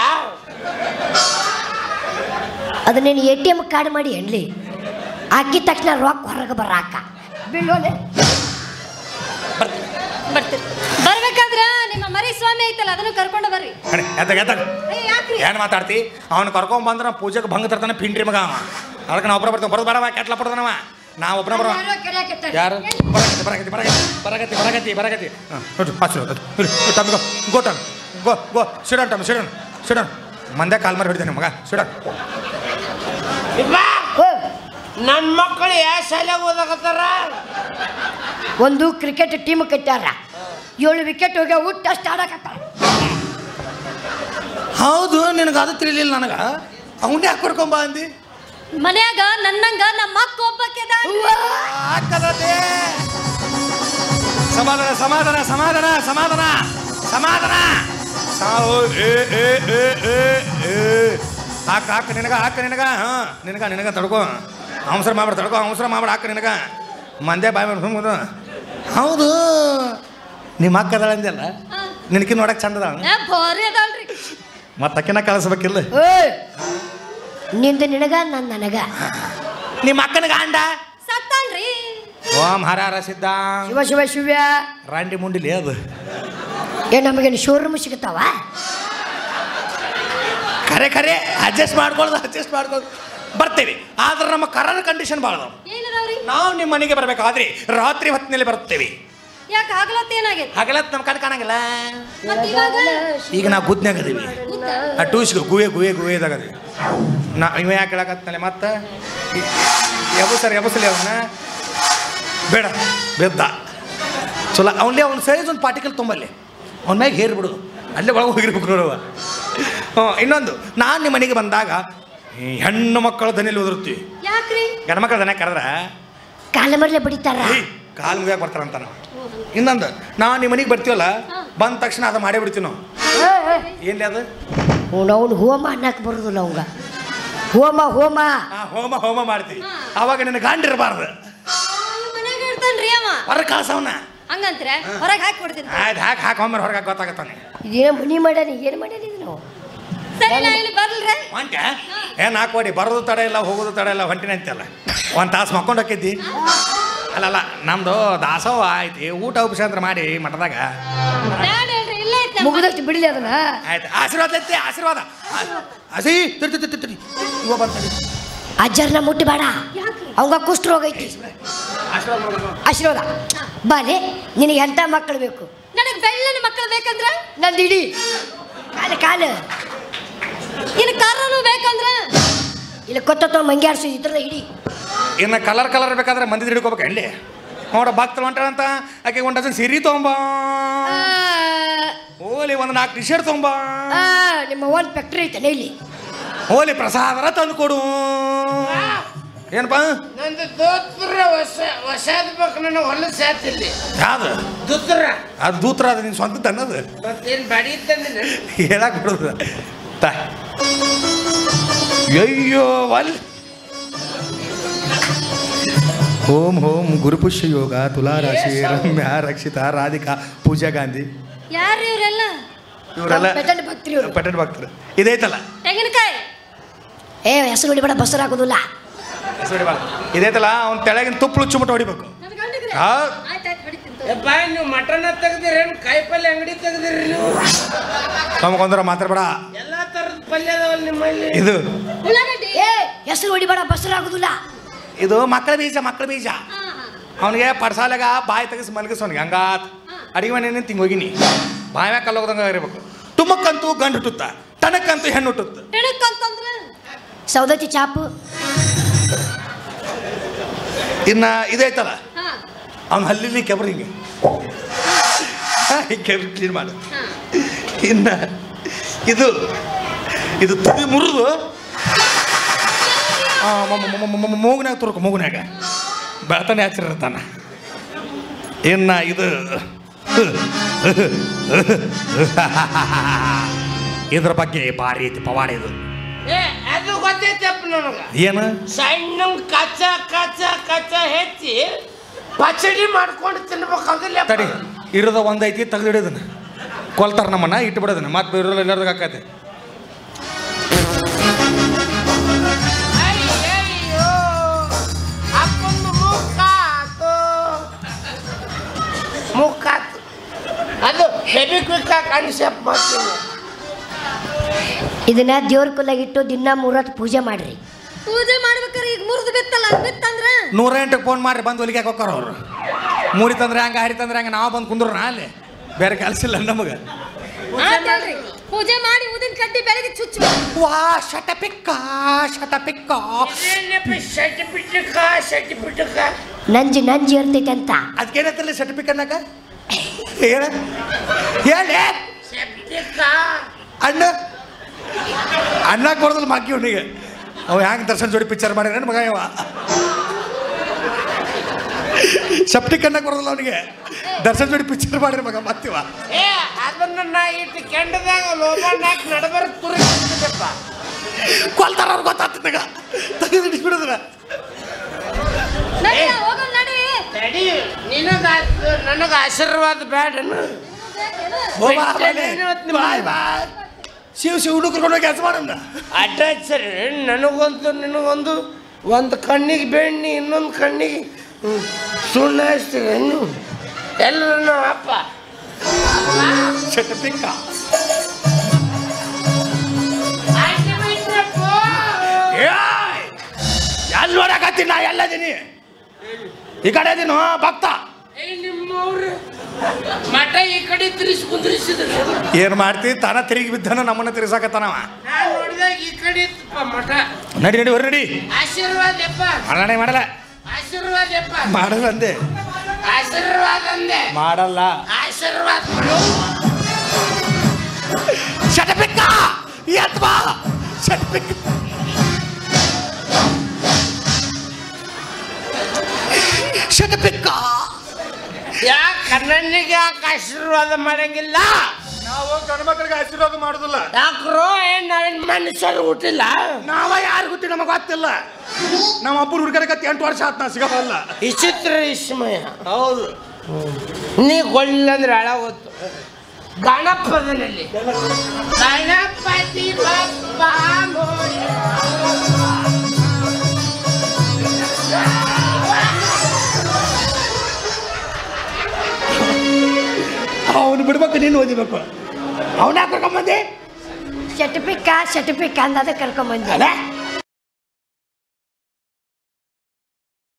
ಅದು ನೀನು ಎ ಟಿ ಎಮ್ ಕಾರ್ಡ್ ಮಾಡಿ ಎಣ್ಲಿ ಹಾಕಿದ ತಕ್ಷಣ ರೊಕ್ಕ ಹೊರಗೆ ಬರಾಕ ಬಿಲ್ಲೋಲೆ ಬರ್ತೀರಿ ಬರ್ಬೇಕಾದ್ರ ನಿಮ್ಮ ಮರಿ ಸ್ವಾಮಿ ಐತಲ್ಲ ಅದನ್ನು ಕರ್ಕೊಂಡು ಬರ್ರಿ ಅಡೆ ಎತ್ತಾಗ ಎತ್ತಾಗ ಏ, ಯಾಕ್ರಿ ಏನು ಮಾತಾಡ್ತಿ ಅವ್ನು ಕರ್ಕೊಂಡ್ ಬಂದ್ರೆ ಪೂಜೆಗೆ ಭಂಗ ತರ್ತಾನೆ ಪಿಂಡ್ರಿ ಮಗ ಅವ ಅದಕ್ಕೆ ನಾವು ಒಬ್ಬರ ಬರ್ತೀವಿ ಬರೋದು ಬೇಡವ ಕೆಟ್ಲ ಪಡ್ತಾನವ ನಾವು ಒಬ್ಬನ ಬರೋ ಯಾರೋ ಕರ್ಯಾಕತ್ತಾರ. ಯಾರು ಬರಗತಿ ಬರಗತಿ ಬರಗತಿ ಬರಗತಿ ಬರಗತಿ ಬರಗತಿ ಹಾಂ ನೋಡ್ರಿ ಪಾಸ್ ತಮ್ಗೆ ಗೋಟನ್ ಗೋ ಗೋ ಸಿಡನ್ ತಮ್ಮ ಸಿಡನ್ ಸಿಡನ್ ಮಂದೆ ಕಾಲ್ ಮಾರಿ ಹೊಡಿತಾನೆ ಮಗ ಸಿಡನ್ ಬಾ ಓ, ನನ್ನ ಮಕ್ಕಳು ಯಾವ ಶಾಲೆಗೆ ಓದಾಕತ್ತಾರ ಒಂದು ಕ್ರಿಕೆಟ್ ಟೀಮ್ ಕಟ್ಟಾರ ಏಳು ವಿಕೆಟ್ ಹೋಗ್ಯ ಊಟ ಅಷ್ಟು ಆಡಕತ್ತಾರ ಹೌದು ನಿನಗೆ ಅದು ತಿಳಿಲಿಲ್ಲ ನನಗೆ ಅವನ್ನೇ ಯಾಕೆ ಕರ್ಕೊಂಬ ಅಂದಿ ಮನ್ಯಾಗ ನನ್ನಂಗ ನಮ್ಮ ಅಕ್ಕ ಒಬ್ಬಕ್ಕೆ ಆಗ್ತದತೆ ಸಮಾಧಾನ ಸಮಾಧಾನ ಸಮಾಧಾನ ಸಮಾಧಾನ ಸಮಾಧಾನ ಸಾವು ಏ ಏ ಏ ಏ ಏ ಹಾಕ ಹಾಕ ನಿನಗ ಹಾಕ ನಿನಗ ಹಾಂ ನಿನಗ ನಿನಗ ತಡ್ಕೋ ಅವಸರ ಮಾಡ್ಬೇಡ ತಡ್ಕೋ ಅವಸರ ಮಾಡ್ಬೇಡ ಹಾಕ ನಿನಗ ಮಂದೆ ಬಾಯ್ ಮಾಡಿ ಸುಮ್ಮದು ಹೌದು ನಿಮ್ಮ ಅಕ್ಕ ಅದಾಳ ಅಂದಲ್ಲ ನಿನಕಿ ನೋಡಕ್ ಚಂದ ಅದಾಳ ಭಾರಿ ಅದಲ್ರಿ ಮತ್ತೆ ಅಕ್ಕಿನ ಕಳಿಸ್ಬೇಕಿಲ್ಲ ಓಯ್ ನಿಂದು ನಿನಗ ನನ್ನ ನನಗ ನಿಮ್ಮ ಅಕ್ಕನ ಗಾಂಡ ಸತ್ತಾನ್ರಿ ಓಂ ಹರ ಹರ ಸಿದ್ಧ ಶಿವ ಶಿವ ಶಿವ್ಯ ರಾಂಡಿ ಮುಂಡಿಲಿ ಅದು ಏ ನಮಗೇನು ಶೋರೂಮ್ ಸಿಗುತ್ತಾವ ಖರೆ ಖರೆ ಅಡ್ಜಸ್ಟ್ ಮಾಡ್ಕೊಳ್ದು ಅಡ್ಜಸ್ಟ್ ಮಾಡ್ಕೊಳ್ದು ಬರ್ತೀವಿ ಆದ್ರೆ ನಮ್ಮ ಕರೋನಾ ಕಂಡೀಷನ್ ಭಾಳ ಅದಾವ ಏನದಾವ್ರಿ ನಾವು ನಿಮ್ಮ ಮನೆಗೆ ಬರಬೇಕಾದ್ರೆ ರಾತ್ರಿ ಹೊತ್ತಿನಲ್ಲಿ ಬರುತ್ತೇವೆ ಯಾಕೆ ಆಗ್ಲತ್ತ ಏನಾಗೈತಿ ಹಗಲತ್ ನಮ್ಮ ಕಣ್ ಕಾಣಂಗಿಲ್ಲ ಮತ್ ಇವಾಗ ಈಗ ನಾವು ಗುದ್ನ್ಯಾಗ ಅದೀವಿ ಆ ಟೂಸ್ಗೆ ಗುವೆ ಗುವೆ ಗುವೆದಾಗ ಅದೀವಿ ನಾ ಇವ ಯಾಕೆ ಹೇಳಕತ್ತಲೆ ಮತ್ತೆ ಎಬಸರ್ ಎಬಸಲಿ ಅವನ ಬೇಡ ಬೆದ್ದ ಚಲೋ ಅವನ್ಲೇ ಅವ್ನ ಸೈಜ್ ಒಂದು ಪಾರ್ಟಿಕಲ್ ತುಂಬಲ್ಲಿ ಅವನ ಮ್ಯಾಗ ಹೇರ್ಬಿಡು ಅಲ್ಲೇ ಒಳಗೆ ಹೋಗಿರ್ಬೇಕು ನೋಡುವ ಹ್ಞೂ ಇನ್ನೊಂದು ನಾನು ನಿಮ್ಮ ಮನೆಗೆ ಬಂದಾಗ ಈ ಹೆಣ್ಣು ಮಕ್ಕಳ ದನಿಯಲ್ಲಿ ಓದಿರ್ತೀವಿ ಯಾಕ್ರಿ ಗಂಡ್ಮಕ್ಳ ದನ ಕರೆದ್ರೆ ಕಾಲ ಮರ್ಲೆ ಬಡಿತಾರ ಏಯ್ ಕಾಲು ಮುಗಿಯಾಕ ಬರ್ತಾರಂತ ನಾವು ಇನ್ನೊಂದು ನಾವು ನಿಮ್ಮ ಮನೆಗೆ ಬರ್ತೀವಲ್ಲ ಬಂದ ತಕ್ಷಣ ಅದು ಮಾಡೇ ಬಿಡ್ತೀವಿ ನಾವು ಏನ್ಲಿ ಅದು ಅವನು ಹೋಮ ಅನ್ನಕ್ಕೆ ಬರೋದಿಲ್ಲ ಅವಂಗ ಹೋಮ ಹೋಮ ಆ ಹೋಮ ಹೋಮ ಮಾಡ್ತೀವಿ ಅವಾಗ ನಿನ್ನ ಗಾಂಡಿರಬಾರ್ದು ಮನ್ಯಾಗ ಇರ್ತಾನ್ರಿ ಅವ ಹೊರ ಕಳ್ಸವನ ಹಂಗಂತ್ರ ಹೊರಗೆ ಹಾಕಿ ಕೊಡ್ತೀನಿ ಆಯ್ತು ಹಾಕಿ ಹಾಕಿ ಒಮ್ಮೆ ಹೊರಗೆ ಗೊತ್ತಾಗತ್ತಾನೆ ಇದೇನೋ ಮನಿ ಮಾಡ್ಯಾನ ಏನು ಮಾಡ್ಯಾನ ಇದು ನಾವು ಸರಿ ನಾ ಇಲ್ಲಿ ಬರ್ಲ್ರೆ ಹೊಂಟ ಏ ನಾಲ್ಕು ಹೊಡಿ ಬರೋದು ತಡ ಇಲ್ಲ ಹೋಗೋದು ತಡ ಇಲ್ಲ ಹೊಂಟಿನ ಅಂತೆಲ್ಲ ಒಂದು ತಾಸು ಮಕ್ಕೊಂಡು ಹೋಗಿದ್ದಿ ಅಲ್ಲಲ್ಲ ನಮ್ದು ದಾಸವ ಐತಿ ಊಟ ಉಪಶಾಂತರ ಮಾಡಿ ಮಠದಾಗ ಬ್ಯಾಡ ಹೇಳ್ರಿ ಇಲ್ಲೇ ಐತೆ ನಮ್ಮ ಮುಗಿದಷ್ಟು ಬಿಡಲಿ ಅದನ್ನ ಆಯ್ತು ಆಶೀರ್ವಾದ ಐತಿ ಆಶೀರ್ವಾದ ಹಸಿ ತಿರ್ತಿ ತಿರ್ತಿ ತಿರ್ತಿ ಇವ ಬರ್ತಾನೆ ಅಜ್ಜರ್ನ ಮುಟ್ಟಿ ಬೇಡ ಅವಂಗ ಕುಷ್ಠರೋಗ ಐತಿ ಆಶೀರ್ವಾದ ಮಾಡ್ಬೇಕು. ಆಶೀರ್ವಾದ ಬಾಲೆ ನಿನಗೆ ಎಂಥ ಮಕ್ಕಳು ಬೇಕು ನನಗೆ ಬೆಳ್ಳನ ಮಕ್ಕಳು ಬೇಕಂದ್ರ ನಂದು ಇಡಿ ಕಾಲು ಕಾಲು ಇನ್ನು ಕಾರನು ಬೇಕಂದ್ರ ಇಲ್ಲಿ ಕೊತ್ತ ಮಂಗ್ಯಾಡ್ಸು ಇದ್ರದ ಹಿಡಿ ಇನ್ನು ಕಲರ್ ಕಲರ್ ಬೇಕಾದ್ರೆ ಮಂದಿ ಹಿಡ್ಕೋಬೇಕು ಎಲ್ಲಿ ನೋಡ ಭಕ್ತರು ಹೊಂಟಾರಂತ ಆಕೆ ಒಂದು ಡಜನ್ ಸೀರೆ ತೊಗೊಂಬ ಆ, ಹೋಲಿ ಒಂದು ನಾಲ್ಕು ಟಿ ಶರ್ಟ್ ತೊಗೊಂಬ ಆ, ನಿಮ್ಮ ಒಂದು ಫ್ಯಾಕ್ಟ್ರಿ ಐತೆ ಇಲ್ಲಿ ಹೋಲಿ ಪ್ರಸಾದರ ತಂದು ಕೊಡು ಏನಪ್ಪ ನಂದು ದೋತ್ರ ಹೊಸ ಹೊಸದ ಬೇಕು ನನಗೆ ಹೊಲದ ಸಾತಿಲ್ಲಿ ಯಾವ್ದು ದುತ್ರ ಅದು ದೂತ್ರ ಅದು ನಿನ್ನ ಸ್ವಂತ ಅನ್ನೋದು ಮತ್ತೇನು ಬಾಡಿ ಇತ್ತಂದ್ರೆ ಹೇಳಕ್ ಬಿಡೋದು ತಾ ಅಯ್ಯೋ ವಲ್ ಓಂ ಓಂ ಗುರುಪುಷ್ಯ ಯೋಗ ತುಲಾರಾಶಿ ರಮ್ಯ ರಕ್ಷಿತಾ ರಾಧಿಕಾ ಪೂಜಾ ಗಾಂಧಿ ಯಾರು ಇವರೆಲ್ಲ ಇವರೆಲ್ಲ ಪೆಟ್ಟಂಡ್ ಭಕ್ತರಿ ಇವ್ರು. ಪಟ್ಟಣ ಭಕ್ತರು ಇದೈತಲ್ಲ ತೆಂಗಿನಕಾಯಿ ಏ ಹೆಸರು ಹೊಡಿಬೇಡ ಬಸರು ಹಾಕೋದಿಲ್ಲ ಸರಿ ಬಾ. ಇದೈತಲ್ಲ ಅವ್ನ ತೆಳಗಿನ ತುಪ್ಪಳು ಚುಮಟ ಹೊಡಿಬೇಕು ನನ್ನ ಗಂಡಗ್ರೆ ಆ ಆಯ್ತಾಯ್ತು ಹೊಡಿತೀನಿ ತಗೋ. ಯಪ್ಪ ನೀವು ಮಟನ್ ತೆಗ್ದಿರೇನು ಕಾಯಿ ಪಲ್ಯ ಅಂಗಡಿ ತೆಗ್ದಿರಿ ನೀವು ತಮಗೊಂದ್ರ ಮಾತಾಡ್ಬೇಡ ಎಲ್ಲ ಥರದ ಪಲ್ಯ ಅದಾವಲ್ಲ ನಿಮ್ಮಲ್ಲಿ ಇದು ಉಳ್ಳಾಗಡ್ಡಿ ಏ ಹೆಸರು ಹೊಡಿಬೇಡ ಬಸರು ಹಾಕೋದಿಲ್ಲ ಇದು ಮಕ್ಕಳ ಬೀಜ ಮಕ್ಕಳ ಬೀಜ ಹಾ ಹಾ ಅವನಿಗೆ ಪಡ್ಸಾಲಾಗ ಬಾಯಿ ತೆಗೆಸಿ ಮಲಗಿಸ್ ಅವ್ನಿಗೆ ಹಂಗಾತ್ ಅಡಿಗೆ ಮನೆ ತಿಂಗ್ ಹೋಗಿನಿ ಬಾಯಿ ಮ್ಯಾಗ ಕಲ್ಲೋಗದಂಗ ಇರಬೇಕು ತುಮಕ್ಕಂತೂ ಗಂಡು ಹುಟ್ಟುತ್ತ ತನಕ್ಕಂತೂ ಹೆಣ್ಣು ಹುಟ್ಟುತ್ತ ಹೆಣಕ್ ಅಂತಂದ್ರ ಸೌದತ್ತಿ ಚಾಪು ಇನ್ನ ಇದೈತಲ್ಲ ಹಾ ಅವ್ನ ಹಲ್ಲಿಲಿ ಕೆಬ್ರು ಹಿಂಗೆ ಕೆಬ್ರು ಕ್ಲೀನ್ ಮಾಡು ಹಾ ಇನ್ನ ಇದು ಇದು ತುದಿ ಮುರಿದು ಮೂಗ್ನಾಗ ತುರ್ಕು ಮೂಗ್ನಾಗ ಬೆಳತಾನೆ ಹಚ್ಚಿರ್ತಾನ ಇನ್ನ ಇದು ಇದ್ರ ಬಗ್ಗೆ ಭಾರಿ ಐತಿ ಪವಾಡ ಇದು ಏ ಅದು ಗೊತ್ತೈತಪ್ಪ ನನಗೆ ಏನು ಸಣ್ಣ ಕಚ್ಚ ಕಚ್ಚ ಕಚ್ಚ ಹೆಚ್ಚಿ ಪಚಡಿ ಮಾಡ್ಕೊಂಡು ತಿನ್ಬೇಕಾಗಿಲ್ಲ ತಡಿ ಇರೋದ ಒಂದೈತಿ ತೆಗೆದಿಡೋದನ್ನ ಕೊಲ್ತಾರ ನಮ್ಮನ್ನ ಇಟ್ಟು ಬಿಡೋದನ್ನ ಮತ್ತೆ ಇರೋಲ್ಲ ಎಲ್ಲಾರ್ದಾಗ ಹಾಕತ್ತೆ ಅಯ್ಯಯ್ಯೋ ಅಪ್ಪಂದು ಮುಕ್ಕಾತು ಮುಕ್ಕಾತು ಅದು ಹೆವಿ ಕ್ವಿಕ್ ಕಾನ್ಸೆಪ್ಟ್ ಮಾಡ್ತೀನಿ ಇದನ್ನ ದೇವ್ರ ಕುಲ್ಲಾಗಿಟ್ಟು ದಿನ ಮೂರತ್ತು ಪೂಜೆ ಮಾಡ್ರಿ ಪೂಜೆ ಮಾಡ್ಬೇಕಾರೆ ಈಗ ಮುರಿದು ಬಿತ್ತಲ್ಲ ಅದ್ ಬಿತ್ತಂದ್ರ ನೂರ ಎಂಟಕ್ಕೆ ಫೋನ್ ಮಾಡಿ ಬಂದು ಹೊಲಿಗೆ ಹೋಗ್ತಾರ ಅವ್ರು ಮೂರಿ ತಂದ್ರೆ ಹಂಗೆ ಹರಿ ತಂದ್ರೆ ಹಂಗೆ ನಾವು ಬಂದು ಕುಂದ್ರು ಅಲ್ಲಿ ಬೇರೆ ಕೆಲಸ ಇಲ್ಲ ನಮಗೆ ಆತಲ್ರಿ ಪೂಜೆ ಮಾಡಿ ಊದಿನ ಕಡ್ಡಿ ಬೆಳಗ್ಗೆ ಚುಚ್ಚು ವಾ ಶಟಪಿಕ್ಕ ಶಟಪಿಕ್ಕ ಏನಪ್ಪ ಸರ್ಟಿಫಿಕೇಟ್ ಸರ್ಟಿಫಿಕೇಟ್ ನಂಜಿ ನಂಜಿ ಇರ್ತೈತೆ ಅಂತ ಅದಕ್ಕೇನತ್ತಲ್ಲ ಶಟಪಿಕ್ ಅನ್ನಕ ಹೇಳ ಹೇಳಿ ಸೆಪ್ಟಿಕ ಅಣ್ಣ ಅಣ್ಣಕ್ಕೆ ಬರೋದಿಲ್ಲ ಮಾಕಿ ಅವನಿಗೆ ಅವ ಹ್ಯಾಂಗೆ ದರ್ಶನ್ ಜೋಡಿ ಪಿಕ್ಚರ್ ಮಾಡ್ಯಾನ ಮಗ ಇವ ಸೆಪ್ಟಿಕ್ ಅನ್ನಕ್ಕೆ ಬರೋದಿಲ್ಲ ಅವನಿಗೆ ದರ್ಶನ್ ಜೋಡಿ ಪಿಕ್ಚರ್ ಮಾಡಿರ ಮಗ ಮತ್ತಿವ ಏ ಅದನ್ನ ನಾ ಇಟ್ಟು ಕೆಂಡದಾಗ ಲೋಬನ್ ಹಾಕಿ ನಡಬರ್ ತುರಿಪ್ಪ ಕೊಲ್ತಾರ ಅವ್ರು ಗೊತ್ತಾಗ್ತದಾಗ ತೆಗೆದು ಹಿಡಿಸ್ಬಿಡೋದ್ರ ನಡಿ ಹೋಗೋಣ ನಡಿ ತಡಿ ನಿನಗ ನನಗ ಆಶೀರ್ವಾದ ಬೇಡನು ಬಾಯ್ ಬಾಯ್ ಶಿವ ಶಿವ ಹುಡುಗರು ಕೆಲಸ ಮಾಡೋಣ ಅಡ್ಡ ಸರಿ ನನಗೊಂದು ನಿನಗೊಂದು ಒಂದು ಕಣ್ಣಿಗೆ ಬೆಣ್ಣಿ ಇನ್ನೊಂದು ಕಣ್ಣಿಗೆ ಹ್ಮ್, ಸುಣ್ಣ ಹಚ್ತೀವಿ ನೀವು ಎಲ್ಲರೂ ನಾವು ಅಪ್ಪ ಶಟಪಿಕ್ಕ ಆಯ್ತು ಬಿಟ್ರಪ್ಪ. ಏಯ್! ಎಲ್ಲಿ ನೋಡಕತ್ತೀನಿ ನಾ ಎಲ್ಲದೀನಿ ಈ ಕಡೆ ಇದೀನು ಭಕ್ತ ಏ ನಿಮ್ಮವ್ರು ಮಠ ಈ ಕಡೆ ತಿರ್ಸಿ ಕುಂದ್ರಿಸಿದ್ರು ಏನ್ ಮಾಡ್ತಿ ತಾನ ತಿರುಗಿ ಬಿದ್ದಾನ ನಮ್ಮನ್ನ ತಿರ್ಸಾಕತ್ತಾನವ ನಾನು ನೋಡಿದಾಗ ಈ ಕಡೆ ಇತ್ತಪ್ಪ ಮಠ ನಡಿ ನಡಿ ಹೊರ ನಡಿ ಆಶೀರ್ವಾದ ಯಪ್ಪ ಮಾಡಣ ಮಾಡಲ್ಲ ಆಶೀರ್ವಾದ ಯಪ್ಪ ಮಾಡಲ್ಲ ಅಂದೆ ಆಶೀರ್ವಾದ ಅಂದೆ ಮಾಡಲ್ಲ ಆಶೀರ್ವಾದ ಮಾಡು. ಶಟಪಿಕ್ಕ ಎತ್ವಾ ಶಟಪಿಕ್ಕ ಶಟಪಿಕ್ಕ ಯಾಕೆ ಕಣ್ಣನಿಗೆ ಯಾಕೆ ಆಶೀರ್ವಾದ ಮಾಡಂಗಿಲ್ಲ ನಾವು ಗಂಡ ಮಕ್ಕಳಿಗೆ ಆಶೀರ್ವಾದ ಮಾಡುದಿಲ್ಲ ಯಾಕ್ರೋ ಏನ್ ನಾವೇನ್ ಮನುಷ್ಯರು ಹುಟ್ಟಿಲ್ಲ ನಾವ ಯಾರು ಗೊತ್ತಿ ನಮಗೆ ಗೊತ್ತಿಲ್ಲ ನಮ್ಮ ಅಪ್ಪನ ಹುಡುಗರಿಗೆ ಎಂಟು ವರ್ಷ ಆತ್ ನಾ ಸಿಗಲ್ಲ ವಿಚಿತ್ರ ವಿಸ್ಮಯ ಹೌದು ನೀ ಗೊಳ್ಳಿಲ್ಲ ಅಂದ್ರೆ ಹಳ ಗೊತ್ತು ಗಣಪದನಲ್ಲಿ ಗಣಪತಿ ಬಪ್ಪ ಮೋರ್ಯ. ಅವನು ಬಿಡ್ಬೇಕು ನೀನು ಓದಿಬೇಕು ಅವನ ಕರ್ಕೊಂಬಂದೆ ಶಟಪಿಕ ಶಟಪಿಕ ಅಂದದ ಕರ್ಕೊಂಬಂದೆ ಅಲ್ಲ